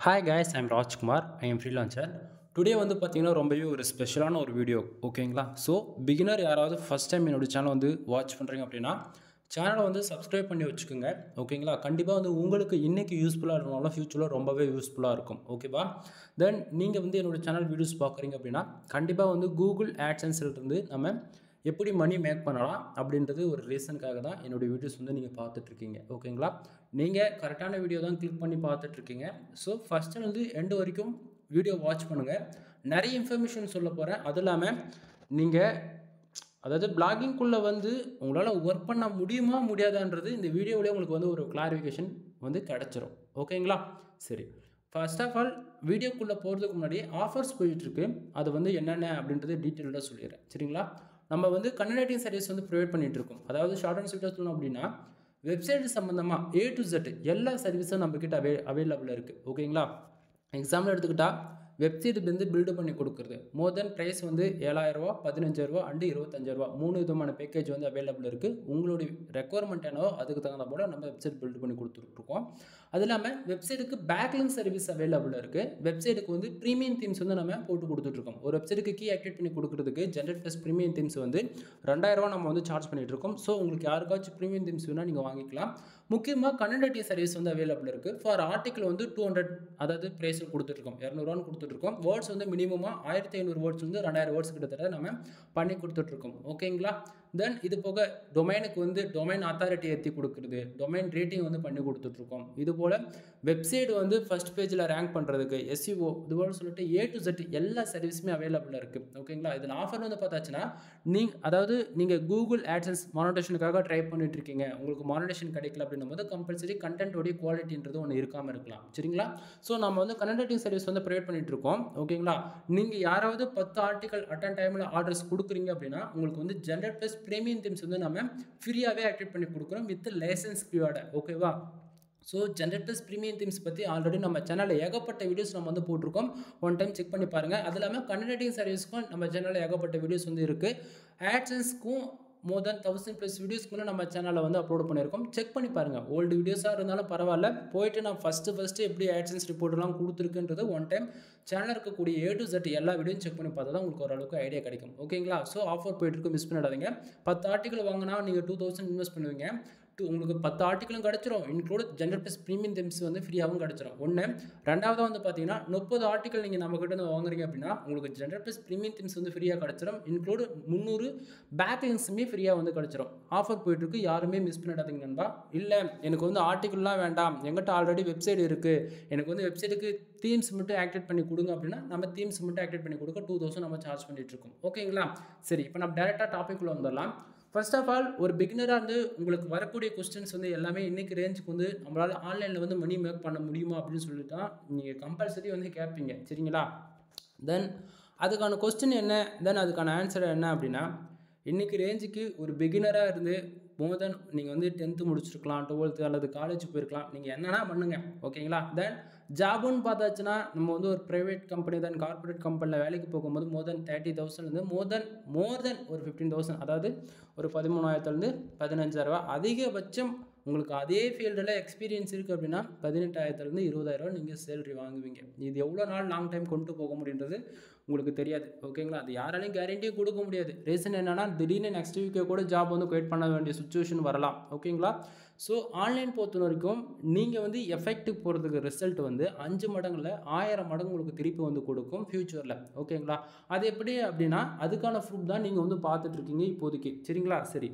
hi guys I'm Rajkumar I am freelancer today வந்து பார்த்தீங்கன்னா ரொம்பவே ஒரு ஸ்பெஷலான ஒரு வீடியோ ஓகேங்களா ஸோ பிகினர் யாராவது ஃபஸ்ட் டைம் என்னோட சேனல் வந்து வாட்ச் பண்ணுறீங்க அப்படின்னா சேனலை வந்து சப்ஸ்கிரைப் பண்ணி வச்சுக்கோங்க ஓகேங்களா கண்டிப்பாக வந்து உங்களுக்கு இன்றைக்கி யூஸ்ஃபுல்லாக இருந்தாலும் ஃப்யூச்சரில் ரொம்பவே யூஸ்ஃபுல்லாக இருக்கும் ஓகேவா தென் நீங்கள் வந்து என்னோட சேனல் வீடியோஸ் பார்க்குறீங்க அப்படின்னா கண்டிப்பாக வந்து கூகுள் ஆட்சன்ஸ்லேருந்து நம்ம எப்படி மணி மேக் பண்ணலாம் அப்படின்றது ஒரு ரீசனுக்காக தான் என்னுடைய வீடியோஸ் வந்து நீங்கள் பார்த்துட்ருக்கீங்க ஓகேங்களா நீங்கள் கரெக்டான வீடியோ தான் கிளிக் பண்ணி பார்த்துட்ருக்கீங்க ஸோ ஃபஸ்ட்டு வந்து எண்டு வரைக்கும் வீடியோ வாட்ச் பண்ணுங்கள் நிறைய இன்ஃபர்மேஷன் சொல்ல போகிறேன் அது இல்லாமல் நீங்கள் அதாவது பிளாகிங்குள்ளே வந்து உங்களால் ஒர்க் பண்ண முடியுமா முடியாதான்றது இந்த வீடியோவிலே உங்களுக்கு வந்து ஒரு கிளாரிஃபிகேஷன் வந்து கிடச்சிரும் ஓகேங்களா சரி ஃபர்ஸ்ட் ஆஃப் ஆல் வீடியோக்குள்ளே போகிறதுக்கு முன்னாடி ஆஃபர்ஸ் போயிட்டுருக்கு அது வந்து என்னென்ன அப்படின்றது டீட்டெயிலாக சொல்லிடுறேன் சரிங்களா நம்ம வந்து கன்வெர்ட்டிங் சர்வீஸ் வந்து ப்ரொவைட் பண்ணிகிட்டு இருக்கோம் அதாவது ஷார்ட் அண்ட் ஸ்வீட்டாக சொல்லணும் அப்படின்னா வெப்சைட் சம்மந்தமாக ஏ டு Z எல்லா சர்வீஸும் நம்மக்கிட்ட அவே அவைலபிளாக இருக்குது ஓகேங்களா எக்ஸாம்பிள் எடுத்துக்கிட்டால் வெப்சைட் வந்து பில்டு பண்ணி கொடுக்குறது மோர் தென் ப்ரைஸ் வந்து ஏழாயிரரூவா பதினஞ்சாயிரரூவா அண்டு இருபத்தஞ்சாயிரரூவா மூணு விதமான பேக்கேஜ் வந்து அவைலபிள் இருக்குது உங்களுடைய ரெக்குவயர்மெண்ட் என்னவோ அதுக்கு தகுந்த போல் நம்ம வெப்சைட் பில்டு பண்ணி கொடுத்துட்ருக்கோம் அது இல்லாமல் வெப்சைட்டுக்கு பேக்லிங் சர்வீஸ் அவைலபிள் இருக்குது வெப்சைட்டுக்கு வந்து ப்ரீமியம் தீம்ஸ் வந்து நம்ம போட்டு கொடுத்துட்ருக்கோம் ஒரு வெப்சைட்டுக்கு கீ ஆக்டிவேட் பண்ணி கொடுக்குறதுக்கு ஜென்ரேட் ப்ளஸ் ப்ரீமியம் தீம்ஸ் வந்து ரெண்டாயிரரூவா நம்ம வந்து சார்ஜ் பண்ணிட்டு இருக்கோம் ஸோ உங்களுக்கு யாருக்காச்சும் ப்ரீமியம் தீம்ஸ் வேணால் நீங்கள் வாங்கிக்கலாம் முக்கியமாக கன்னடட்டி சர்வீஸ் வந்து அவைலபிள் இருக்குது ஃபார் ஆர்டிக்கல் வந்து டூ ஹண்ட்ரட் அதாவது ப்ரைஸ் கொடுத்துட்ருக்கோம் இரநூறுவான்னு கொடுத்துட்ருக்கோம் வேர்ட்ஸ் வந்து மினிமமாக ஆயிரத்தி ஐநூறு வேர்ட்ஸ் வந்து ரெண்டாயிரம் வேர்ட்ஸ் கிட்டத்தட்ட நம்ம பண்ணி கொடுத்துட்ருக்கோம் ஓகேங்களா தென் இது போக டொமைனுக்கு வந்து டொமைன் அத்தாரிட்டி ஏற்றி கொடுக்குறது டொமைன் ரேட்டிங் வந்து பண்ணி கொடுத்துட்ருக்கோம் இது போல் வெப்சைட் வந்து ஃபஸ்ட் பேஜில் ரேங்க் பண்ணுறதுக்கு எஸ்இஓ இது போல் சொல்லிட்டு ஏ டு Z எல்லா சர்வீஸுமே அவைலபிளாக இருக்குது ஓகேங்களா இதில் ஆஃபர் வந்து பார்த்தாச்சுன்னா நீங்கள் அதாவது நீங்கள் கூகுள் ஆட்சன்ஸ் மானிட்டேஷனுக்காக ட்ரை பண்ணிட்டு இருக்கீங்க உங்களுக்கு மானிட்டேஷன் கிடைக்கல அப்படின்னும் போது கம்பல்சரி கண்டென்ட்டோடைய குவாலிட்டின்றது ஒன்று இருக்காமல் இருக்கலாம் சரிங்களா ஸோ நம்ம வந்து கன்னடட்டிங் சர்வீஸ் வந்து ப்ரொவைட் பண்ணிட்டு இருக்கோம் ஓகேங்களா நீங்கள் யாராவது பத்து ஆர்டிக்கல் அட்டன் டைமில் ஆர்டர்ஸ் கொடுக்குறீங்க அப்படின்னா உங்களுக்கு வந்து ஜென்ரேட் ப்ளஸ் ப்ரீமியம் தீம்ஸ் வந்து நம்ம ஃப்ரீயாகவே ஆக்டிவேட் பண்ணி கொடுக்குறோம் வித் லைசன்ஸ் ஃபியோட ஓகேவா ஸோ ஜென்ரேட்டர்ஸ் ப்ரீமியம் தீம்ஸ் பற்றி ஆல்ரெடி நம்ம சேனலில் ஏகப்பட்ட வீடியோஸ் நம்ம வந்து போட்டிருக்கோம் ஒன் டைம் செக் பண்ணி பாருங்கள் அது இல்லாமல் கன்னடட்டிங் சர்வீஸ்க்கும் நம்ம சேனலில் ஏகப்பட்ட வீடியோஸ் வந்து இருக்குது ஆட்சன்ஸ்க்கும் மோர் தென் தௌசண்ட் ப்ளஸ் வீடியோஸ்க்கு நம்ம சேனலில் வந்து அப்லோட் பண்ணியிருக்கோம் செக் பண்ணி பாருங்கள் ஓல்டு வீடியோஸாக இருந்தாலும் பரவாயில்ல போயிட்டு நான் ஃபஸ்ட்டு ஃபஸ்ட்டு எப்படி ஆட்சன்ஸ் ரிப்போர்ட்லாம் கொடுத்துருக்குன்றது ஒன் டைம் சேனலில் இருக்கக்கூடிய ஏ டு Z எல்லா வீடியோயும் செக் பண்ணி பார்த்தா தான் உங்களுக்கு ஓரளவுக்கு ஐடியா கிடைக்கும் ஓகேங்களா ஸோ ஆஃபர் போயிட்டு மிஸ் பண்ணிடாதீங்க பத்து ஆர்டிக்கல் வாங்கினா நீங்கள் டூ தௌசண்ட் இன்வெஸ்ட் பண்ணுவீங்க டூ உங்களுக்கு பத்து ஆர்டிக்கலும் கிடச்சிரும் include general plus premium themes வந்து ஃப்ரீயாகவும் கிடச்சிரும் ஒன்று ரெண்டாவதாக வந்து பார்த்தீங்கன்னா முப்பது ஆர்டிக்கல் நீங்கள் நம்மக்கிட்ட இருந்து வாங்குறீங்க அப்படின்னா உங்களுக்கு ஜென்ரல் ப்ளஸ் ப்ரீமியம் தெம்ஸ் வந்து ஃப்ரீயாக கிடச்சிரும் இன்க்ளூட் முந்நூறு பேக் லிங்க்ஸுமே ஃப்ரீயாக வந்து கிடச்சிரும் ஆஃபர் போயிட்டுருக்கு யாருமே மிஸ் பண்ணிடாதீங்க நண்பா இல்லை எனக்கு வந்து ஆர்டிக்கல்லாம் வேண்டாம் எங்கிட்ட ஆல்ரெடி வெப்சைட் இருக்குது எனக்கு வந்து வெப்சைட்டுக்கு தீம்ஸ் மட்டும் ஆக்டிவேட் பண்ணி கொடுங்க அப்படின்னா நம்ம தீம்ஸ் மட்டும் ஆக்டிவேட் பண்ணி கொடுக்க டூ தௌசண்ட் நம்ம சார்ஜ் பண்ணிட்டு இருக்கோம் ஓகேங்களா சரி இப்போ நம்ம டேரெக்டாக டாபிக் உள்ள வந்துடலாம் ஃபர்ஸ்ட் ஆஃப் ஆல் ஒரு பிகினராக வந்து உங்களுக்கு வரக்கூடிய கொஸ்டின்ஸ் வந்து எல்லாமே இன்றைக்கி ரேஞ்சுக்கு வந்து நம்மளால் ஆன்லைனில் வந்து மணி மேக் பண்ண முடியுமா அப்படின்னு சொல்லிட்டு தான் நீங்கள் கம்பல்சரி வந்து கேட்பீங்க சரிங்களா தென் அதுக்கான கொஸ்டின் என்ன தென் அதுக்கான ஆன்சர் என்ன அப்படின்னா இன்றைக்கி ரேஞ்சுக்கு ஒரு பிகினராக இருந்து மோர் தென் நீங்கள் வந்து டென்த்து முடிச்சிருக்கலாம் டுவெல்த்து அல்லது காலேஜ் போயிருக்கலாம் நீங்கள் என்னென்னா பண்ணுங்கள் ஓகேங்களா தென் ஜாபுன்னு பார்த்தாச்சுன்னா நம்ம வந்து ஒரு ப்ரைவேட் கம்பெனி தென் கார்பரேட் கம்பெனியில் வேலைக்கு போகும்போது மோர் தென் தேர்ட்டி தௌசண்ட்லேருந்து மோர் தென் மோர் தென் ஒரு ஃபிஃப்டீன் தௌசண்ட் அதாவது ஒரு பதிமூணாயிரத்துலேருந்து பதினஞ்சாயிரரூபா அதிகபட்சம் உங்களுக்கு அதே ஃபீல்டில் எக்ஸ்பீரியன்ஸ் இருக்குது அப்படின்னா பதினெட்டாயிரத்துலேருந்து இருபதாயிரரூவா நீங்கள் சேலரி வாங்குவீங்க இது எவ்வளோ நாள் லாங் டைம் கொண்டு போக முடியுன்றது உங்களுக்கு தெரியாது ஓகேங்களா அது யாராலையும் கேரண்டியும் கொடுக்க முடியாது ரீசன் என்னென்னா திடீர்னு நெக்ஸ்ட் வீக்கே கூட ஜாப் வந்து குவைட் பண்ண வேண்டிய சுச்சுவேஷன் வரலாம் ஓகேங்களா ஸோ ஆன்லைன் பொறுத்த வரைக்கும் நீங்கள் வந்து எஃபெக்டிவ் போகிறதுக்கு ரிசல்ட் வந்து அஞ்சு மடங்கில் ஆயிரம் மடங்கு உங்களுக்கு திருப்பி வந்து கொடுக்கும் ஃப்யூச்சரில் ஓகேங்களா அது எப்படி அப்படின்னா அதுக்கான ப்ரூஃப் தான் நீங்கள் வந்து பார்த்துட்ருக்கீங்க இப்போதைக்கு சரிங்களா சரி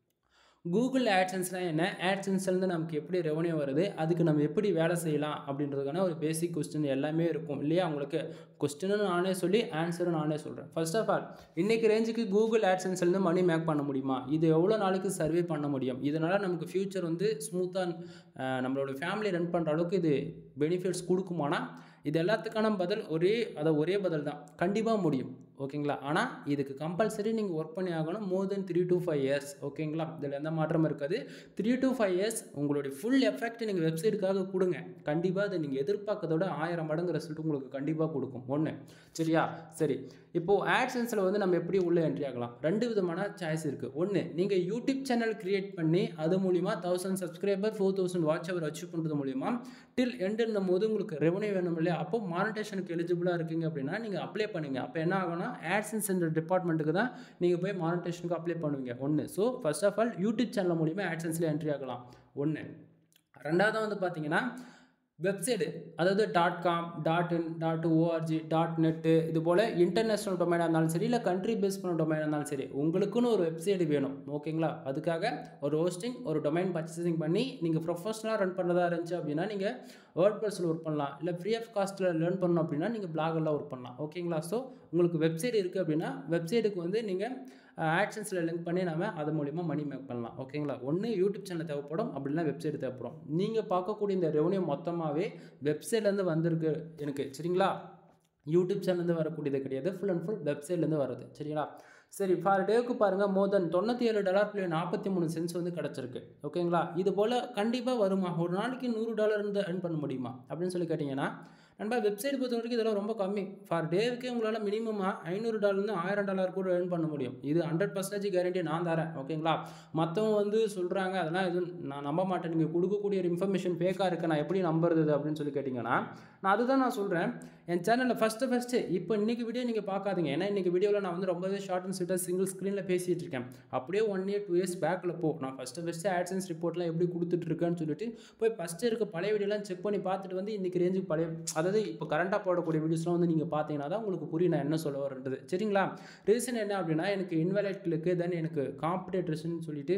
கூகுள் ஆட்சன்ஸ்னால் என்ன ஆட்சன்ஸ்லேருந்து நமக்கு எப்படி ரெவன்யூ வருது அதுக்கு நம்ம எப்படி வேலை செய்யலாம் அப்படின்றதுக்கான ஒரு பேசிக் கொஸ்டின் எல்லாமே இருக்கும் இல்லையா உங்களுக்கு கொஸ்டினும் நானே சொல்லி ஆன்சரும் நானே சொல்கிறேன் ஃபர்ஸ்ட் ஆஃப் ஆல் இன்றைக்கி ரேஞ்சுக்கு கூகுள் ஆட்சன்ஸ்லேருந்து மணி மேக் பண்ண முடியுமா இது எவ்வளோ நாளைக்கு சர்வே பண்ண முடியும் இதனால் நமக்கு ஃப்யூச்சர் வந்து ஸ்மூத்தாக நம்மளோட ஃபேமிலி ரன் பண்ணுற அளவுக்கு இது பெனிஃபிட்ஸ் கொடுக்குமானா இது எல்லாத்துக்கான பதில் ஒரே அதை ஒரே பதில் தான் கண்டிப்பாக முடியும் ஓகேங்களா ஆனால் இதுக்கு கம்பல்சரி நீங்கள் ஒர்க் பண்ணி ஆகணும் more than three to five years ஓகேங்களா இதில் எந்த மாற்றமும் இருக்காது த்ரீ to ஃபைவ் இயர்ஸ் உங்களுடைய ஃபுல் எஃபெக்ட் நீங்கள் வெப்சைட்டுக்காக கொடுங்க கண்டிப்பாக அதை நீங்கள் எதிர்பார்க்கறதோட ஆயிரம் மடங்கு ரிசல்ட் உங்களுக்கு கண்டிப்பாக கொடுக்கும் ஒன்று சரியா சரி இப்போது ஆட்சன்ஸில் வந்து நம்ம எப்படி உள்ளே என்ட்ரி ஆகலாம் ரெண்டு விதமான சாய்ஸ் இருக்குது ஒன்று நீங்கள் யூடியூப் சேனல் கிரியேட் பண்ணி அது மூலிமா thousand subscriber four thousand watch hour achieve பண்ணுறது மூலிமா டில் எண்டுன்னும் போது உங்களுக்கு ரெவன்யூ வேணும் இல்லையா அப்போ மானிட்டேஷனுக்கு எலிஜிபிளாக இருக்கீங்க அப்படின்னா நீங்கள் அப்ளை பண்ணுங்க அப்போ என்ன ஆகும்னா ஆட்சன்ஸ் என்ற டிபார்ட்மெண்ட்டுக்கு தான் நீங்கள் போய் மானிட்டேஷனுக்கு அப்ளை பண்ணுவீங்க ஒன்று so first of all YouTube channel மூலிமா ஆட்சன்ஸில் என்ட்ரி ஆகலாம் ஒன்று ரெண்டாவது வந்து பார்த்தீங்கன்னா வெப்சைடு அதாவது dot com dot in dot org dot net இது போல் இன்டர்நேஷ்னல் டொமைனாக இருந்தாலும் சரி இல்லை கண்ட்ரி பேஸ் பண்ண டொமைனாக இருந்தாலும் சரி உங்களுக்குன்னு ஒரு வெப்சைடு வேணும் ஓகேங்களா அதுக்காக ஒரு ஹோஸ்டிங் ஒரு டொமைன் பர்ச்சேசிங் பண்ணி நீங்கள் ப்ரொஃபஷனலாக ரன் பண்ணுறதா இருந்துச்சு அப்படின்னா நீங்கள் வேர்ட் ப்ரெஸில் ஒர்க் பண்ணலாம் இல்லை ஃப்ரீ ஆஃப் காஸ்ட்டில் லேர்ன் பண்ணணும் அப்படின்னா நீங்கள் பிளாகெல்லாம் ஒர்க் பண்ணலாம் ஓகேங்களா ஸோ உங்களுக்கு வெப்சைட் இருக்குது அப்படின்னா வெப்சைட்டுக்கு வந்து நீங்கள் ஆக்ஷன்ஸில் லிங்க் பண்ணி நம்ம அது மூலிமா மணி மேக் பண்ணலாம் ஓகேங்களா ஒன்று யூடியூப் சேனல் தேவைப்படும் அப்படின்னா வெப்சைட் தேவைப்படும் நீங்கள் பார்க்கக்கூடிய இந்த ரெவன்யூ மொத்தமாகவே வெப்சைட்லேருந்து வந்திருக்கு எனக்கு சரிங்களா யூடியூப் சேனல்லேருந்து வரக்கூடியது கிடையாது ஃபுல் அண்ட் ஃபுல் வெப்சைட்லேருந்து வருது சரிங்களா சரி ஃபார் டேவுக்கு பாருங்கள் மோர் தென் தொண்ணூற்றி ஏழு டாலர் புள்ளி நாற்பத்தி மூணு சென்ஸ் வந்து கிடச்சிருக்கு ஓகேங்களா இது போல் கண்டிப்பாக வருமா ஒரு நாளைக்கு நூறு டாலர் இருந்து earn பண்ண முடியுமா அப்படின்னு சொல்லி கேட்டிங்கன்னா நண்பா வெப்சைட் பொறுத்த வரைக்கும் இதெல்லாம் ரொம்ப கம்மி ஃபார் டேவுக்கே உங்களால் மினிமமாக ஐநூறு டாலர்லேருந்து ஆயிரம் டாலர் கூட earn பண்ண முடியும் இது ஹண்ட்ரட் பர்சன்டேஜ் கேரண்டி நான் தரேன் ஓகேங்களா மற்றவங்க வந்து சொல்கிறாங்க அதெல்லாம் எதுவும் நான் நம்ப மாட்டேன் நீங்கள் கொடுக்கக்கூடிய ஒரு இன்ஃபர்மேஷன் ஃபேக்காக இருக்குது நான் எப்படி நம்புறது அப்படின்னு சொல்லி கேட்டிங்கன்னா நான் அதுதான் நான் சொல்கிறேன் என் சேனலில் ஃபஸ்ட்டு ஃபஸ்ட்டு இப்போ இன்றைக்கி வீடியோ நீங்கள் பார்க்காதீங்க ஏன்னா இன்றைக்கி வீடியோவில் நான் வந்து ரொம்பவே ஷார்ட் அண்ட் ஸ்வீட்டாக சிங்கிள் ஸ்க்ரீனில் பேசிகிட்டு இருக்கேன் அப்படியே ஒன் இயர் டூ இயர்ஸ் பேக்கில் போ நான் ஃபஸ்ட்டு ஃபஸ்ட்டு ஆட்சன்ஸ் ரிப்போர்ட்லாம் எப்படி கொடுத்துட்ருக்கேன்னு சொல்லிட்டு போய் ஃபஸ்ட்டு இருக்க பழைய வீடியோலாம் செக் பண்ணி பார்த்துட்டு வந்து இன்றைக்கி ரேஞ்சுக்கு பழைய அதாவது இப்போ கரண்ட்டாக போடக்கூடிய வீடியோஸ்லாம் வந்து நீங்கள் பார்த்தீங்கன்னா தான் உங்களுக்கு புரியும் நான் என்ன சொல்ல வரேன்றது சரிங்களா ரீசன் என்ன அப்படின்னா எனக்கு இன்வாலிட் கிளிக்கு தென் எனக்கு காம்படேட்டர்ஸ்னு சொல்லிட்டு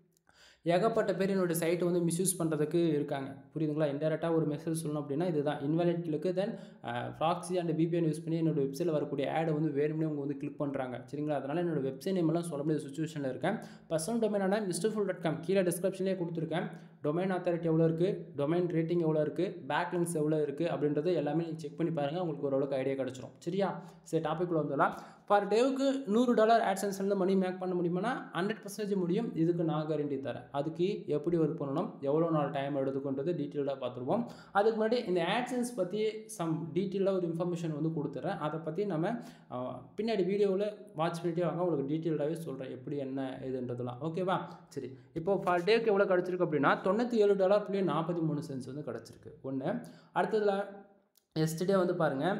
ஏகப்பட்ட பேர் என்னோடய சைட்டை வந்து மிஸ்யூஸ் பண்ணுறதுக்கு இருக்காங்க புரியுதுங்களா இன்டெரக்டாக ஒரு மெசேஜ் சொல்லணும் அப்படின்னா இதுதான் invalid click then proxy and VPN use பண்ணி என்னோட வெப்சைட்டில் வரக்கூடிய ஆடை வந்து வேணும்னே அவங்க வந்து கிளிக் பண்ணுறாங்க சரிங்களா அதனால் என்னோட வெப்சைட் நேமெல்லாம் சொல்ல முடியாத சுச்சுவேஷனில் இருக்கேன் பர்சனல் டொமைனான மிஸ்டர் ஃபுல் டாட் காம் கீழே டிஸ்கிரிப்ஷன்லேயே கொடுத்துருக்கேன் டொமைன் அத்தாரிட்டி எவ்வளோ இருக்குது டொமைன் ரேட்டிங் எவ்வளோ இருக்குது பேக் லிங்க்ஸ் எவ்வளோ இருக்குது அப்படின்றது எல்லாமே நீங்கள் செக் பண்ணி பாருங்கள் உங்களுக்கு ஓரளவுக்கு ஐடியா கிடச்சிரும் சரியா சரி டாப்பிக்கில் வந்துடலாம் ஃபார் டேவுக்கு நூறு டாலர் ஆட்சன்ஸ்லேருந்து மணி மேக் பண்ண முடியுமானா ஹண்ட்ரட் பர்சன்டேஜ் முடியும் இதுக்கு நான் கேரண்டி தரேன் அதுக்கு எப்படி ஒர்க் பண்ணணும் எவ்வளோ நாள் டைம் எடுத்துக்கொண்டது டீட்டெயிலாக பார்த்துருவோம் அதுக்கு முன்னாடி இந்த ஆட்சன்ஸ் பற்றி சம் டீட்டெயிலாக ஒரு இன்ஃபர்மேஷன் வந்து கொடுத்துறேன் அதை பற்றி நம்ம அஹ், பின்னாடி வீடியோவில் வாட்ச் பண்ணிட்டே வாங்க உங்களுக்கு டீட்டெயிலாகவே சொல்கிறேன் எப்படி என்ன இதுன்றதுலாம் ஓகேவா சரி இப்போ ஃபார் டேக்கு எவ்வளோ கிடச்சிருக்கு அப்படின்னா தொண்ணூற்றி ஏழு டாலர் புள்ளி நாற்பத்தி மூணு சென்ஸ் வந்து கிடச்சிருக்கு ஒன்று அடுத்ததில் எஸ்டே வந்து பாருங்கள்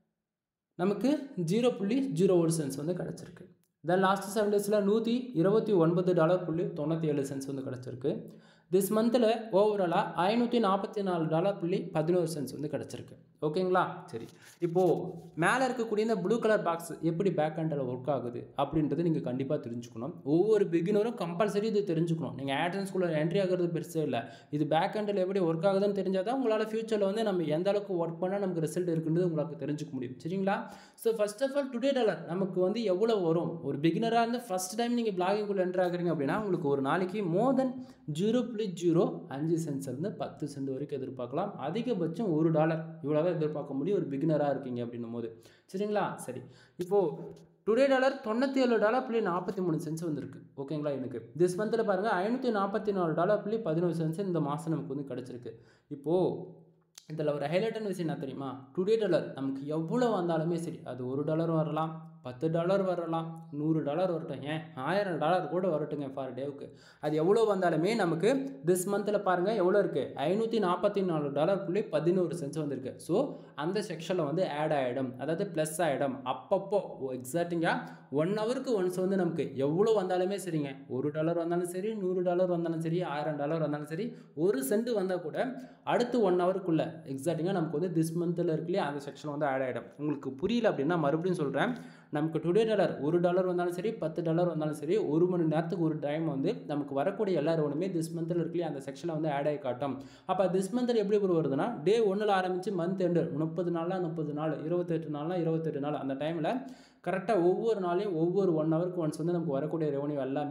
நமக்கு ஜீரோ புள்ளி ஜீரோ ஒரு சென்ஸ் வந்து கிடச்சிருக்கு தென் லாஸ்ட் செவன் டேஸில் நூற்றி இருபத்தி ஒன்பது டாலர் புள்ளி தொண்ணூற்றி ஏழு சென்ஸ் வந்து கிடச்சிருக்கு திஸ் மந்தில் ஓவராலாக ஐநூற்றி நாற்பத்தி நாலு டாலர் புள்ளி பதினோரு சென்ஸ் வந்து கிடச்சிருக்கு ஓகேங்களா சரி இப்போது மேலே இருக்கக்கூடிய இந்த ப்ளூ கலர் பாக்ஸ் எப்படி பேக் ஹேண்டில் ஒர்க் ஆகுது அப்படின்றது நீங்கள் கண்டிப்பாக தெரிஞ்சுக்கணும் ஒவ்வொரு பிகினரும் கம்பல்சரி இது தெரிஞ்சுக்கணும் நீங்கள் ஆட்ரன்ஸ்குள்ளே என்ட்ரி ஆகிறது பெருசே இல்லை இது பேக் ஹேண்டில் எப்படி ஒர்க் ஆகுதுன்னு தெரிஞ்சால் தான் உங்களால் ஃபியூச்சரில் வந்து நம்ம எந்த அளவுக்கு ஒர்க் பண்ணால் நமக்கு ரிசல்ட் இருக்குன்றது உங்களுக்கு தெரிஞ்சுக்க முடியும் சரிங்களா so first of all today dollar நமக்கு வந்து எவ்வளோ வரும் ஒரு பிகினராக இருந்து ஃபஸ்ட் டைம் நீங்கள் பிளாகிங்குள்ளே என்ட்ரு ஆகுறீங்க அப்படின்னா உங்களுக்கு ஒரு நாளைக்கு மோர் தென் ஜீரோ புள்ளி ஜீரோ அஞ்சு சென்ட்ஸ்லேருந்து பத்து சென்ட் வரைக்கும் எதிர்பார்க்கலாம் அதிகபட்சம் ஒரு டாலர் இவ்வளோ தான் எதிர்பார்க்க முடியும் ஒரு பிகினராக இருக்கீங்க அப்படின்னும் போது சரிங்களா சரி இப்போது டுடே டாலர் தொண்ணூற்றி ஏழு டாலர் புள்ளி நாற்பத்தி மூணு சென்ஸ் வந்திருக்கு ஓகேங்களா எனக்கு திஸ் மந்தில் பாருங்கள் ஐநூற்றி நாற்பத்தி நாலு டாலர் புள்ளி பதினோரு சென்ஸ் இந்த மாதம் நமக்கு வந்து கிடச்சிருக்கு இப்போது இதில் ஒரு ஹைலைட்டான விஷயம் என்ன தெரியுமா டுடே டாலர் நமக்கு எவ்வளோ வந்தாலுமே சரி அது ஒரு டாலர் வரலாம் பத்து டாலர் வரலாம் நூறு டாலர் வரட்டும் ஏன் ஆயிரம் டாலர் கூட வரட்டுங்க ஃபார் டேவுக்கு அது எவ்வளோ வந்தாலுமே நமக்கு திஸ் மந்தில் பாருங்கள் எவ்வளோ இருக்குது ஐநூற்றி நாற்பத்தி நாலு டாலர் புள்ளி பதினோரு சென்ஸ் வந்திருக்கு ஸோ அந்த செக்ஷனில் வந்து ஆட் ஆகிடும் அதாவது ப்ளஸ் ஆகிடும் அப்பப்போ எக்ஸாக்டிங்காக ஒன் ஹவருக்கு ஒன்ஸ் வந்து நமக்கு எவ்வளோ வந்தாலுமே சரிங்க ஒரு டாலர் வந்தாலும் சரி நூறு டாலர் வந்தாலும் சரி ஆயிரம் டாலர் வந்தாலும் சரி ஒரு சென்ட் வந்தால் கூட அடுத்து ஒன் ஹவருக்குள்ளே எக்ஸாக்டிங்காக நமக்கு வந்து திஸ் மந்தில் இருக்குல்லையே அந்த செக்ஷன் வந்து ஆட் ஆகிடும் உங்களுக்கு புரியல அப்படின்னா மறுபடியும் சொல்கிறேன் நமக்கு டுடே டாலர் ஒரு டாலர் வந்தாலும் சரி பத்து டாலர் வந்தாலும் சரி ஒரு மணி நேரத்துக்கு ஒரு டைம் வந்து நமக்கு வரக்கூடிய எல்லா ரெவனுமே திஸ் மந்தில் இருக்குல்லையே அந்த செக்ஷனில் வந்து ஆட் ஆகி காட்டும் அப்போ திஸ் மந்தில் எப்படி ஒரு வருதுன்னா டே ஒன்றில் ஆரம்பித்து மந்த் எண்டு முப்பது நாள்லாம் முப்பது நாள் இருபத்தெட்டு நாள்னா இருபத்தெட்டு நாள் அந்த டைமில் கரெக்டாக ஒவ்வொரு நாளையும் ஒவ்வொரு ஒன் ஹவருக்கு ஒன்ஸ் வந்து நமக்கு வரக்கூடிய ரெவன்யூ எல்லாமே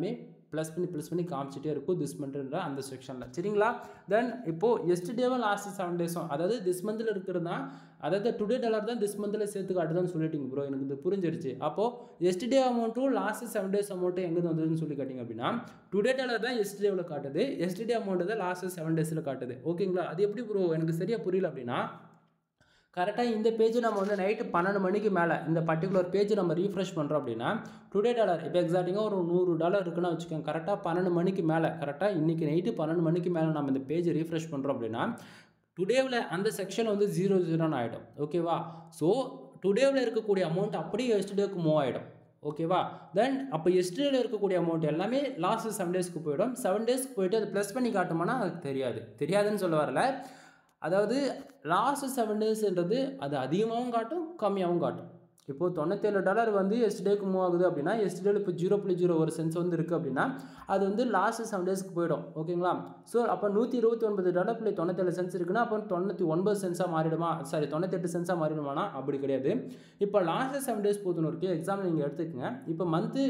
ப்ளஸ் பண்ணி ப்ளஸ் பண்ணி காமிச்சிட்டே இருக்கும் திஸ் மந்த்ன்ற அந்த செக்ஷனில் சரிங்களா தென் இப்போது எஸ்டேவும் லாஸ்ட் செவன் டேஸும் அதாவது திஸ் மந்தில் இருக்கிறது தான் அதாவது டுடே டாலர் தான் திஸ் மந்தில் சேர்த்து காட்டுதான்னு சொல்லிட்டீங்க ப்ரோ எனக்கு இது புரிஞ்சிருச்சு அப்போது எஸ்டே அமௌண்ட்டும் லாஸ்ட் செவன் டேஸ் அமௌண்ட்டும் எங்கே வந்ததுன்னு சொல்லி கேட்டிங்க அப்படின்னா டுடே டாலர் தான் எஸ்டேவில் காட்டுது எஸ்டே அமௌண்ட் தான் லாஸ்ட் செவன் டேஸில் காட்டுது ஓகேங்களா அது எப்படி ப்ரோ எனக்கு சரியாக புரியல அப்படின்னா கரெக்டாக இந்த பேஜ் நம்ம வந்து நைட்டு பன்னெண்டு மணிக்கு மேலே இந்த பர்டிகுலர் பேஜ் நம்ம ரீஃப்ரெஷ் பண்ணுறோம் அப்படின்னா டுடே டாலர் இப்போ எக்ஸாக்டிங்காக ஒரு நூறு டாலர் இருக்குன்னு வச்சுக்கோங்க கரெக்டாக பன்னெண்டு மணிக்கு மேலே கரெக்டாக இன்றைக்கி நைட்டு பன்னெண்டு மணிக்கு மேலே நம்ம இந்த பேஜ் ரீஃப்ரெஷ் பண்ணுறோம் அப்படின்னா டுடேவில் அந்த செக்ஷன் வந்து ஜீரோ ஜீரோன்னு ஆகிடும் ஓகேவா ஸோ டுடேவில் இருக்கக்கூடிய அமௌண்ட் அப்படியே எஸ்டேக்கு மூவ் ஆகிடும் ஓகேவா தென் அப்போ எஸ்டேல இருக்கக்கூடிய அமௌண்ட் எல்லாமே லாஸ்ட் செவன் டேஸ்க்கு போயிடும் செவன் டேஸ்க்கு போயிட்டு அது ப்ளஸ் பண்ணி காட்டுமானா அது தெரியாது தெரியாதுன்னு சொல்ல வரல அதாவது லாஸ்ட் செவன் டேஸ்ன்றது அது அதிகமாகவும் காட்டும் கம்மியாகவும் காட்டும் இப்போது தொண்ணூத்தேழு டாலர் வந்து எஸ்டேக்கு மூவ் ஆகுது அப்படின்னா எஸ்டேல இப்போ ஜீரோ புள்ளி ஜீரோ ஒரு சென்ஸ் வந்து இருக்குது அப்படின்னா அது வந்து லாஸ்ட் செவன் டேஸ்க்கு போயிடும் ஓகேங்களா ஸோ அப்போ நூற்றி இருபத்தி ஒன்பது டாலர் புள்ளி தொண்ணூத்தேழு சென்ஸ் இருக்குன்னா அப்போ தொண்ணூற்றி ஒன்பது சென்ஸாக மாறிடுமா சாரி தொண்ணூத்தெட்டு சென்ஸாக மாறிடுமானா அப்படி கிடையாது இப்போ லாஸ்ட் செவன் டேஸ் போதுன்னு இருக்குது எக்ஸாம்பிள் நீங்கள் எடுத்துக்கங்க இப்போ மந்த்து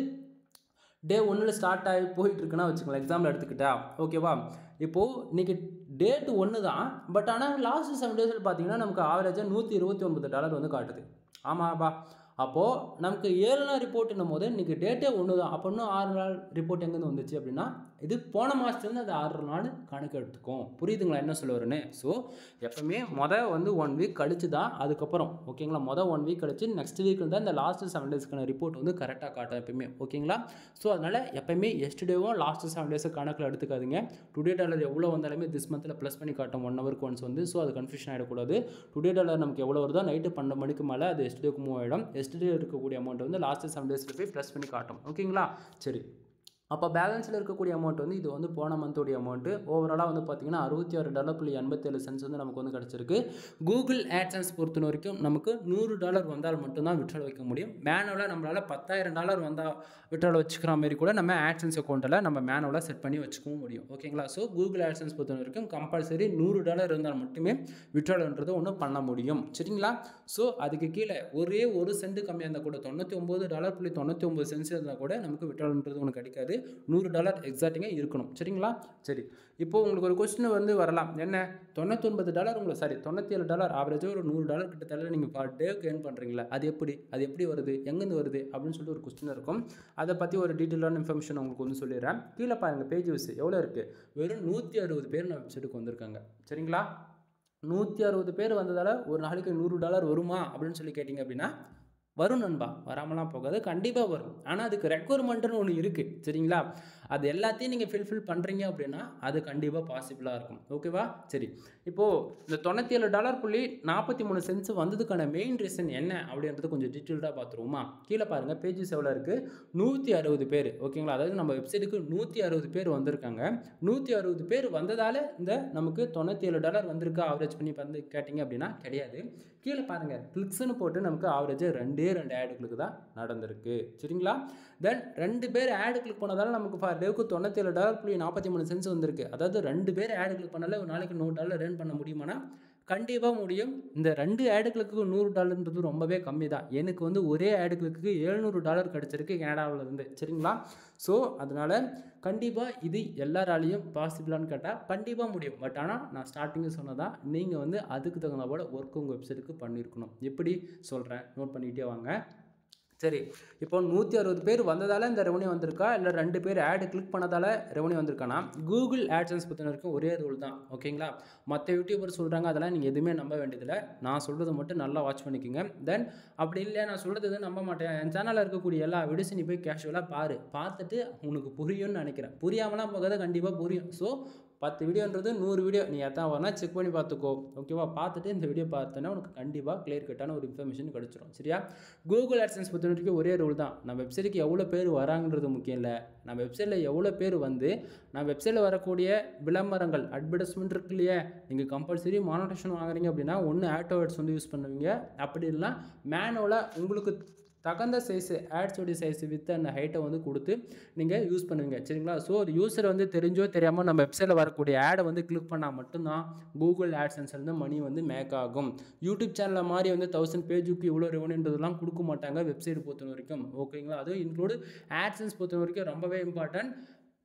டே ஒன்றில் ஸ்டார்ட் ஆகி போயிட்டு இருக்குன்னா வச்சுக்கலாம் எக்ஸாம்பிள் எடுத்துக்கிட்டா ஓகேவா இப்போது இன்றைக்கி டேட்டு ஒன்று தான் பட் ஆனால் லாஸ்ட் செவன் டேஸில் பார்த்தீங்கன்னா நமக்கு ஆவரேஜாக நூற்றி இருபத்தி ஒன்பது டாலர் வந்து காட்டுது ஆமாப்பா அப்போது நமக்கு ஏழு நாள் ரிப்போர்ட்னும் போது இன்றைக்கி டேட்டே ஒன்று தான் அப்போ இன்னும் ஆறு நாள் ரிப்போர்ட் எங்கேருந்து வந்துச்சு அப்படின்னா இது போன மாதத்துலேருந்து அது ஆறு நாள் கணக்கு எடுத்துக்கும் புரியுதுங்களா என்ன சொல்ல வரேன்னு ஸோ எப்பவுமே மொதல் வந்து ஒன் வீக் கழிச்சு தான் அதுக்கப்புறம் ஓகேங்களா மொதல் ஒன் வீக் கழிச்சு நெக்ஸ்ட் வீக்கில் தான் இந்த லாஸ்ட் செவன் டேஸ்க்கான ரிப்போர்ட் வந்து கரெக்டாக காட்டும் எப்பயுமே ஓகேங்களா ஸோ அதனால் எப்பயுமே எஸ்டேவும் லாஸ்ட் செவன் டேஸை கணக்கில் எடுத்துக்காதீங்க டுடே டாலர் எவ்வளோ வந்தாலுமே திஸ் மந்தில் ப்ளஸ் பண்ணி காட்டும் ஒன் ஹவருக்கு ஒன்ஸ் வந்து ஸோ அது கன்ஃபியூஷன் ஆகிடக்கூடாது டுடே டாலர் நமக்கு எவ்வளோ வருதோ நைட்டு பன்னெண்டு மணிக்கு மேலே அது எஸ்டேக்கு மூவ் ஆகிடும் எஸ்டே இருக்கக்கூடிய அமௌண்ட் வந்து லாஸ்ட் செவன் டேஸில் போய் ப்ளஸ் பண்ணி காட்டும் ஓகேங்களா சரி அப்போ பேலன்ஸில் இருக்கக்கூடிய அமௌண்ட் வந்து இது வந்து போன மந்தோடைய அமௌண்ட்டு ஓவராலாக வந்து பார்த்திங்கன்னா அறுபத்தி ஆறு டாலர் புள்ளி எண்பத்தேழு சென்ஸ் வந்து நமக்கு வந்து கிடச்சிருக்கு கூகுள் ஆட்சன்ஸ் பொறுத்த வரைக்கும் நமக்கு நூறு டாலர் வந்தால் மட்டும்தான் விட்ரால் வைக்க முடியும் மேனுவலாக நம்மளால் பத்தாயிரம் டாலர் வந்தால் விட்ரால் வச்சுக்கிற மாதிரி கூட நம்ம ஆட்சன்ஸ் அக்கௌண்ட்டில் நம்ம மேனுவலாக செட் பண்ணி வச்சுக்கவும் முடியும் ஓகேங்களா ஸோ கூகுள் ஆட்சன்ஸ் பொறுத்த வரைக்கும் கம்பல்சரி நூறு டாலர் இருந்தால் மட்டுமே விட்ரால்ன்றது ஒன்று பண்ண முடியும் சரிங்களா ஸோ அதுக்கு கீழே ஒரே ஒரு சென்ட் கம்மியாக இருந்தால் கூட தொண்ணூற்றி ஒம்பது டாலர் புள்ளி தொண்ணூற்றி ஒம்பது சென்ஸ் இருந்தால் கூட நமக்கு விட்ரால்ன்றது ஒன்று கிடைக்காது நூறு டாலர் எக்ஸாக்டிங்காக இருக்கணும் சரிங்களா சரி இப்போது உங்களுக்கு ஒரு கொஸ்டின் வந்து வரலாம் என்ன தொண்ணூத்தொன்பது டாலர் உங்களுக்கு சாரி தொண்ணூற்றி ஏழு டாலர் ஆவரேஜாக ஒரு நூறு டாலர் கிட்டத்தட்ட நீங்கள் பர் டேக்கு ஏர்ன் பண்ணுறீங்களா அது எப்படி அது எப்படி வருது எங்கேருந்து வருது அப்படின்னு சொல்லிட்டு ஒரு கொஸ்டின் இருக்கும் அதை பற்றி ஒரு டீட்டெயிலான இன்ஃபர்மேஷன் உங்களுக்கு வந்து சொல்லிடுறேன் கீழே பாருங்கள் பேஜ் விஸ் எவ்வளோ இருக்குது வெறும் நூற்றி அறுபது பேர் நம்ம வெப்சைட்டுக்கு வந்திருக்காங்க சரிங்களா நூற்றி அறுபது பேர் வந்ததால் ஒரு நாளைக்கு நூறு டாலர் வருமா அப்படின்னு சொல்லி கேட்டிங்க அப்படின்னா வரும் நண்பா வராமலாம் போகாது கண்டிப்பாக வரும் ஆனால் அதுக்கு ரெக்குவயர்மெண்ட்டுன்னு ஒன்று இருக்குது சரிங்களா அது எல்லாத்தையும் நீங்கள் ஃபில்ஃபில் பண்ணுறீங்க அப்படின்னா அது கண்டிப்பாக பாசிபிளாக இருக்கும் ஓகேவா சரி இப்போது இந்த தொண்ணூற்றி ஏழு டாலர் புள்ளி நாற்பத்தி மூணு சென்ஸ் வந்ததுக்கான மெயின் ரீசன் என்ன அப்படின்றது கொஞ்சம் டீட்டெயில்டாக பார்த்துருவோமா கீழே பாருங்கள் பேஜஸ் எவ்வளோ இருக்குது நூற்றி அறுபது பேர் ஓகேங்களா அதாவது நம்ம வெப்சைட்டுக்கு நூற்றி அறுபது பேர் வந்திருக்காங்க நூற்றி அறுபது பேர் வந்ததால் இந்த நமக்கு தொண்ணூற்றி ஏழு டாலர் வந்திருக்கா ஆவரேஜ் பண்ணி வந்து கேட்டிங்க அப்படின்னா கிடையாது கீழே பாருங்கள் கிளிக்ஸ்னு போட்டு நமக்கு ஆவரேஜாக ரெண்டே ரெண்டு ஆடு கிளிக் தான் நடந்திருக்கு சரிங்களா தென் ரெண்டு பேர் ஆடு கிளிக் பண்ணதால நமக்கு ஃபார் டேவுக்கு தொண்ணூத்தேழு டாலர் புள்ளி நாற்பத்தி மூணு சென்ஸ் வந்திருக்கு அதாவது ரெண்டு பேர் ஆடு கிளிக் பண்ணாலே ஒரு நாளைக்கு நூறு டாலர் ஏர்ன் பண்ண முடியுமானா கண்டிப்பாக முடியும் இந்த ரெண்டு ஆடுகளுக்கு நூறு டாலர்ன்றது ரொம்பவே கம்மி தான் எனக்கு வந்து ஒரே ஆடுகளுக்கு எழுநூறு டாலர் கிடச்சிருக்கு கனடாவில் இருந்து சரிங்களா ஸோ அதனால் கண்டிப்பாக இது எல்லாராலையும் பாசிபிளான்னு கேட்டால் கண்டிப்பாக முடியும் பட் ஆனால் நான் ஸ்டார்டிங்கில் சொன்னதான் நீங்கள் வந்து அதுக்கு தகுந்த போல ஒர்க் உங்கள் வெப்சைட்டுக்கு பண்ணியிருக்கணும் எப்படி சொல்கிறேன் நோட் பண்ணிக்கிட்டே வாங்க சரி இப்போ நூற்றி அறுபது பேர் வந்ததால் இந்த ரெவன்யூ வந்திருக்கா இல்லை ரெண்டு பேர் ஆடு கிளிக் பண்ணதால் ரெவன்யூ வந்திருக்கானா கூகுள் ஆட்சன்ஸ் பற்றின வரைக்கும் ஒரே ரூல் தான் ஓகேங்களா மற்ற யூடியூபர் சொல்கிறாங்க அதெல்லாம் நீங்கள் எதுவுமே நம்ப வேண்டியதில்லை நான் சொல்கிறத மட்டும் நல்லா வாட்ச் பண்ணிக்கோங்க தென் அப்படி இல்லை நான் சொல்கிறது எதுவும் நம்ப மாட்டேன் என் சேனலில் இருக்கக்கூடிய எல்லா வீடியோஸும் நீ போய் கேஷுவலாக பாரு பார்த்துட்டு உனக்கு புரியும்னு நினைக்கிறேன் புரியாமலாம் போகாத கண்டிப்பாக புரியும் ஸோ பத்து வீடியோன்றது நூறு வீடியோ நீ எத்தனை வரனா செக் பண்ணி பார்த்துக்கோ ஓகேவா பார்த்துட்டு இந்த வீடியோ பார்த்தோன்னா உனக்கு கண்டிப்பாக கிளியர் கட்டான ஒரு இன்ஃபர்மேஷன் கிடச்சிரும் சரியா கூகுள் ஆட்சன்ஸ் பொறுத்த வரைக்கும் ஒரே ரூல் தான் நம்ம வெப்சைட்டுக்கு எவ்வளோ பேர் வராங்கன்றது முக்கியம் இல்லை நம்ம வெப்சைட்டில் எவ்வளோ பேர் வந்து நம்ம வெப்சைட்டில் வரக்கூடிய விளம்பரங்கள் அட்வர்டைஸ்மெண்ட் இருக்கு இல்லையா நீங்கள் கம்பல்சரி மானிட்டேஷன் வாங்குறீங்க அப்படின்னா ஒன்று ஆட்டோவேட்ஸ் வந்து யூஸ் பண்ணுவீங்க அப்படி இல்லைனா மேனுவலாக உங்களுக்கு தகுந்த சைஸு ஆட்ஸோடைய சைஸு வித் அந்த ஹைட்டை வந்து கொடுத்து நீங்கள் யூஸ் பண்ணுவீங்க சரிங்களா ஸோ ஒரு யூஸர் வந்து தெரிஞ்சோ தெரியாமல் நம்ம வெப்சைட்டில் வரக்கூடிய ஆடை வந்து கிளிக் பண்ணால் மட்டும்தான் கூகுள் ஆட்சன்ஸ்லேருந்து மணி வந்து மேக் ஆகும் யூடியூப் சேனலில் மாதிரி வந்து தௌசண்ட் பேஜுக்கு இவ்வளோ ரெவன்யூன்றதுலாம் கொடுக்க மாட்டாங்க வெப்சைட் பொறுத்த வரைக்கும் ஓகேங்களா அதுவும் இன்க்ளூடு ஆட்சன்ஸ் பொறுத்த வரைக்கும் ரொம்பவே இம்பார்ட்டன்ட்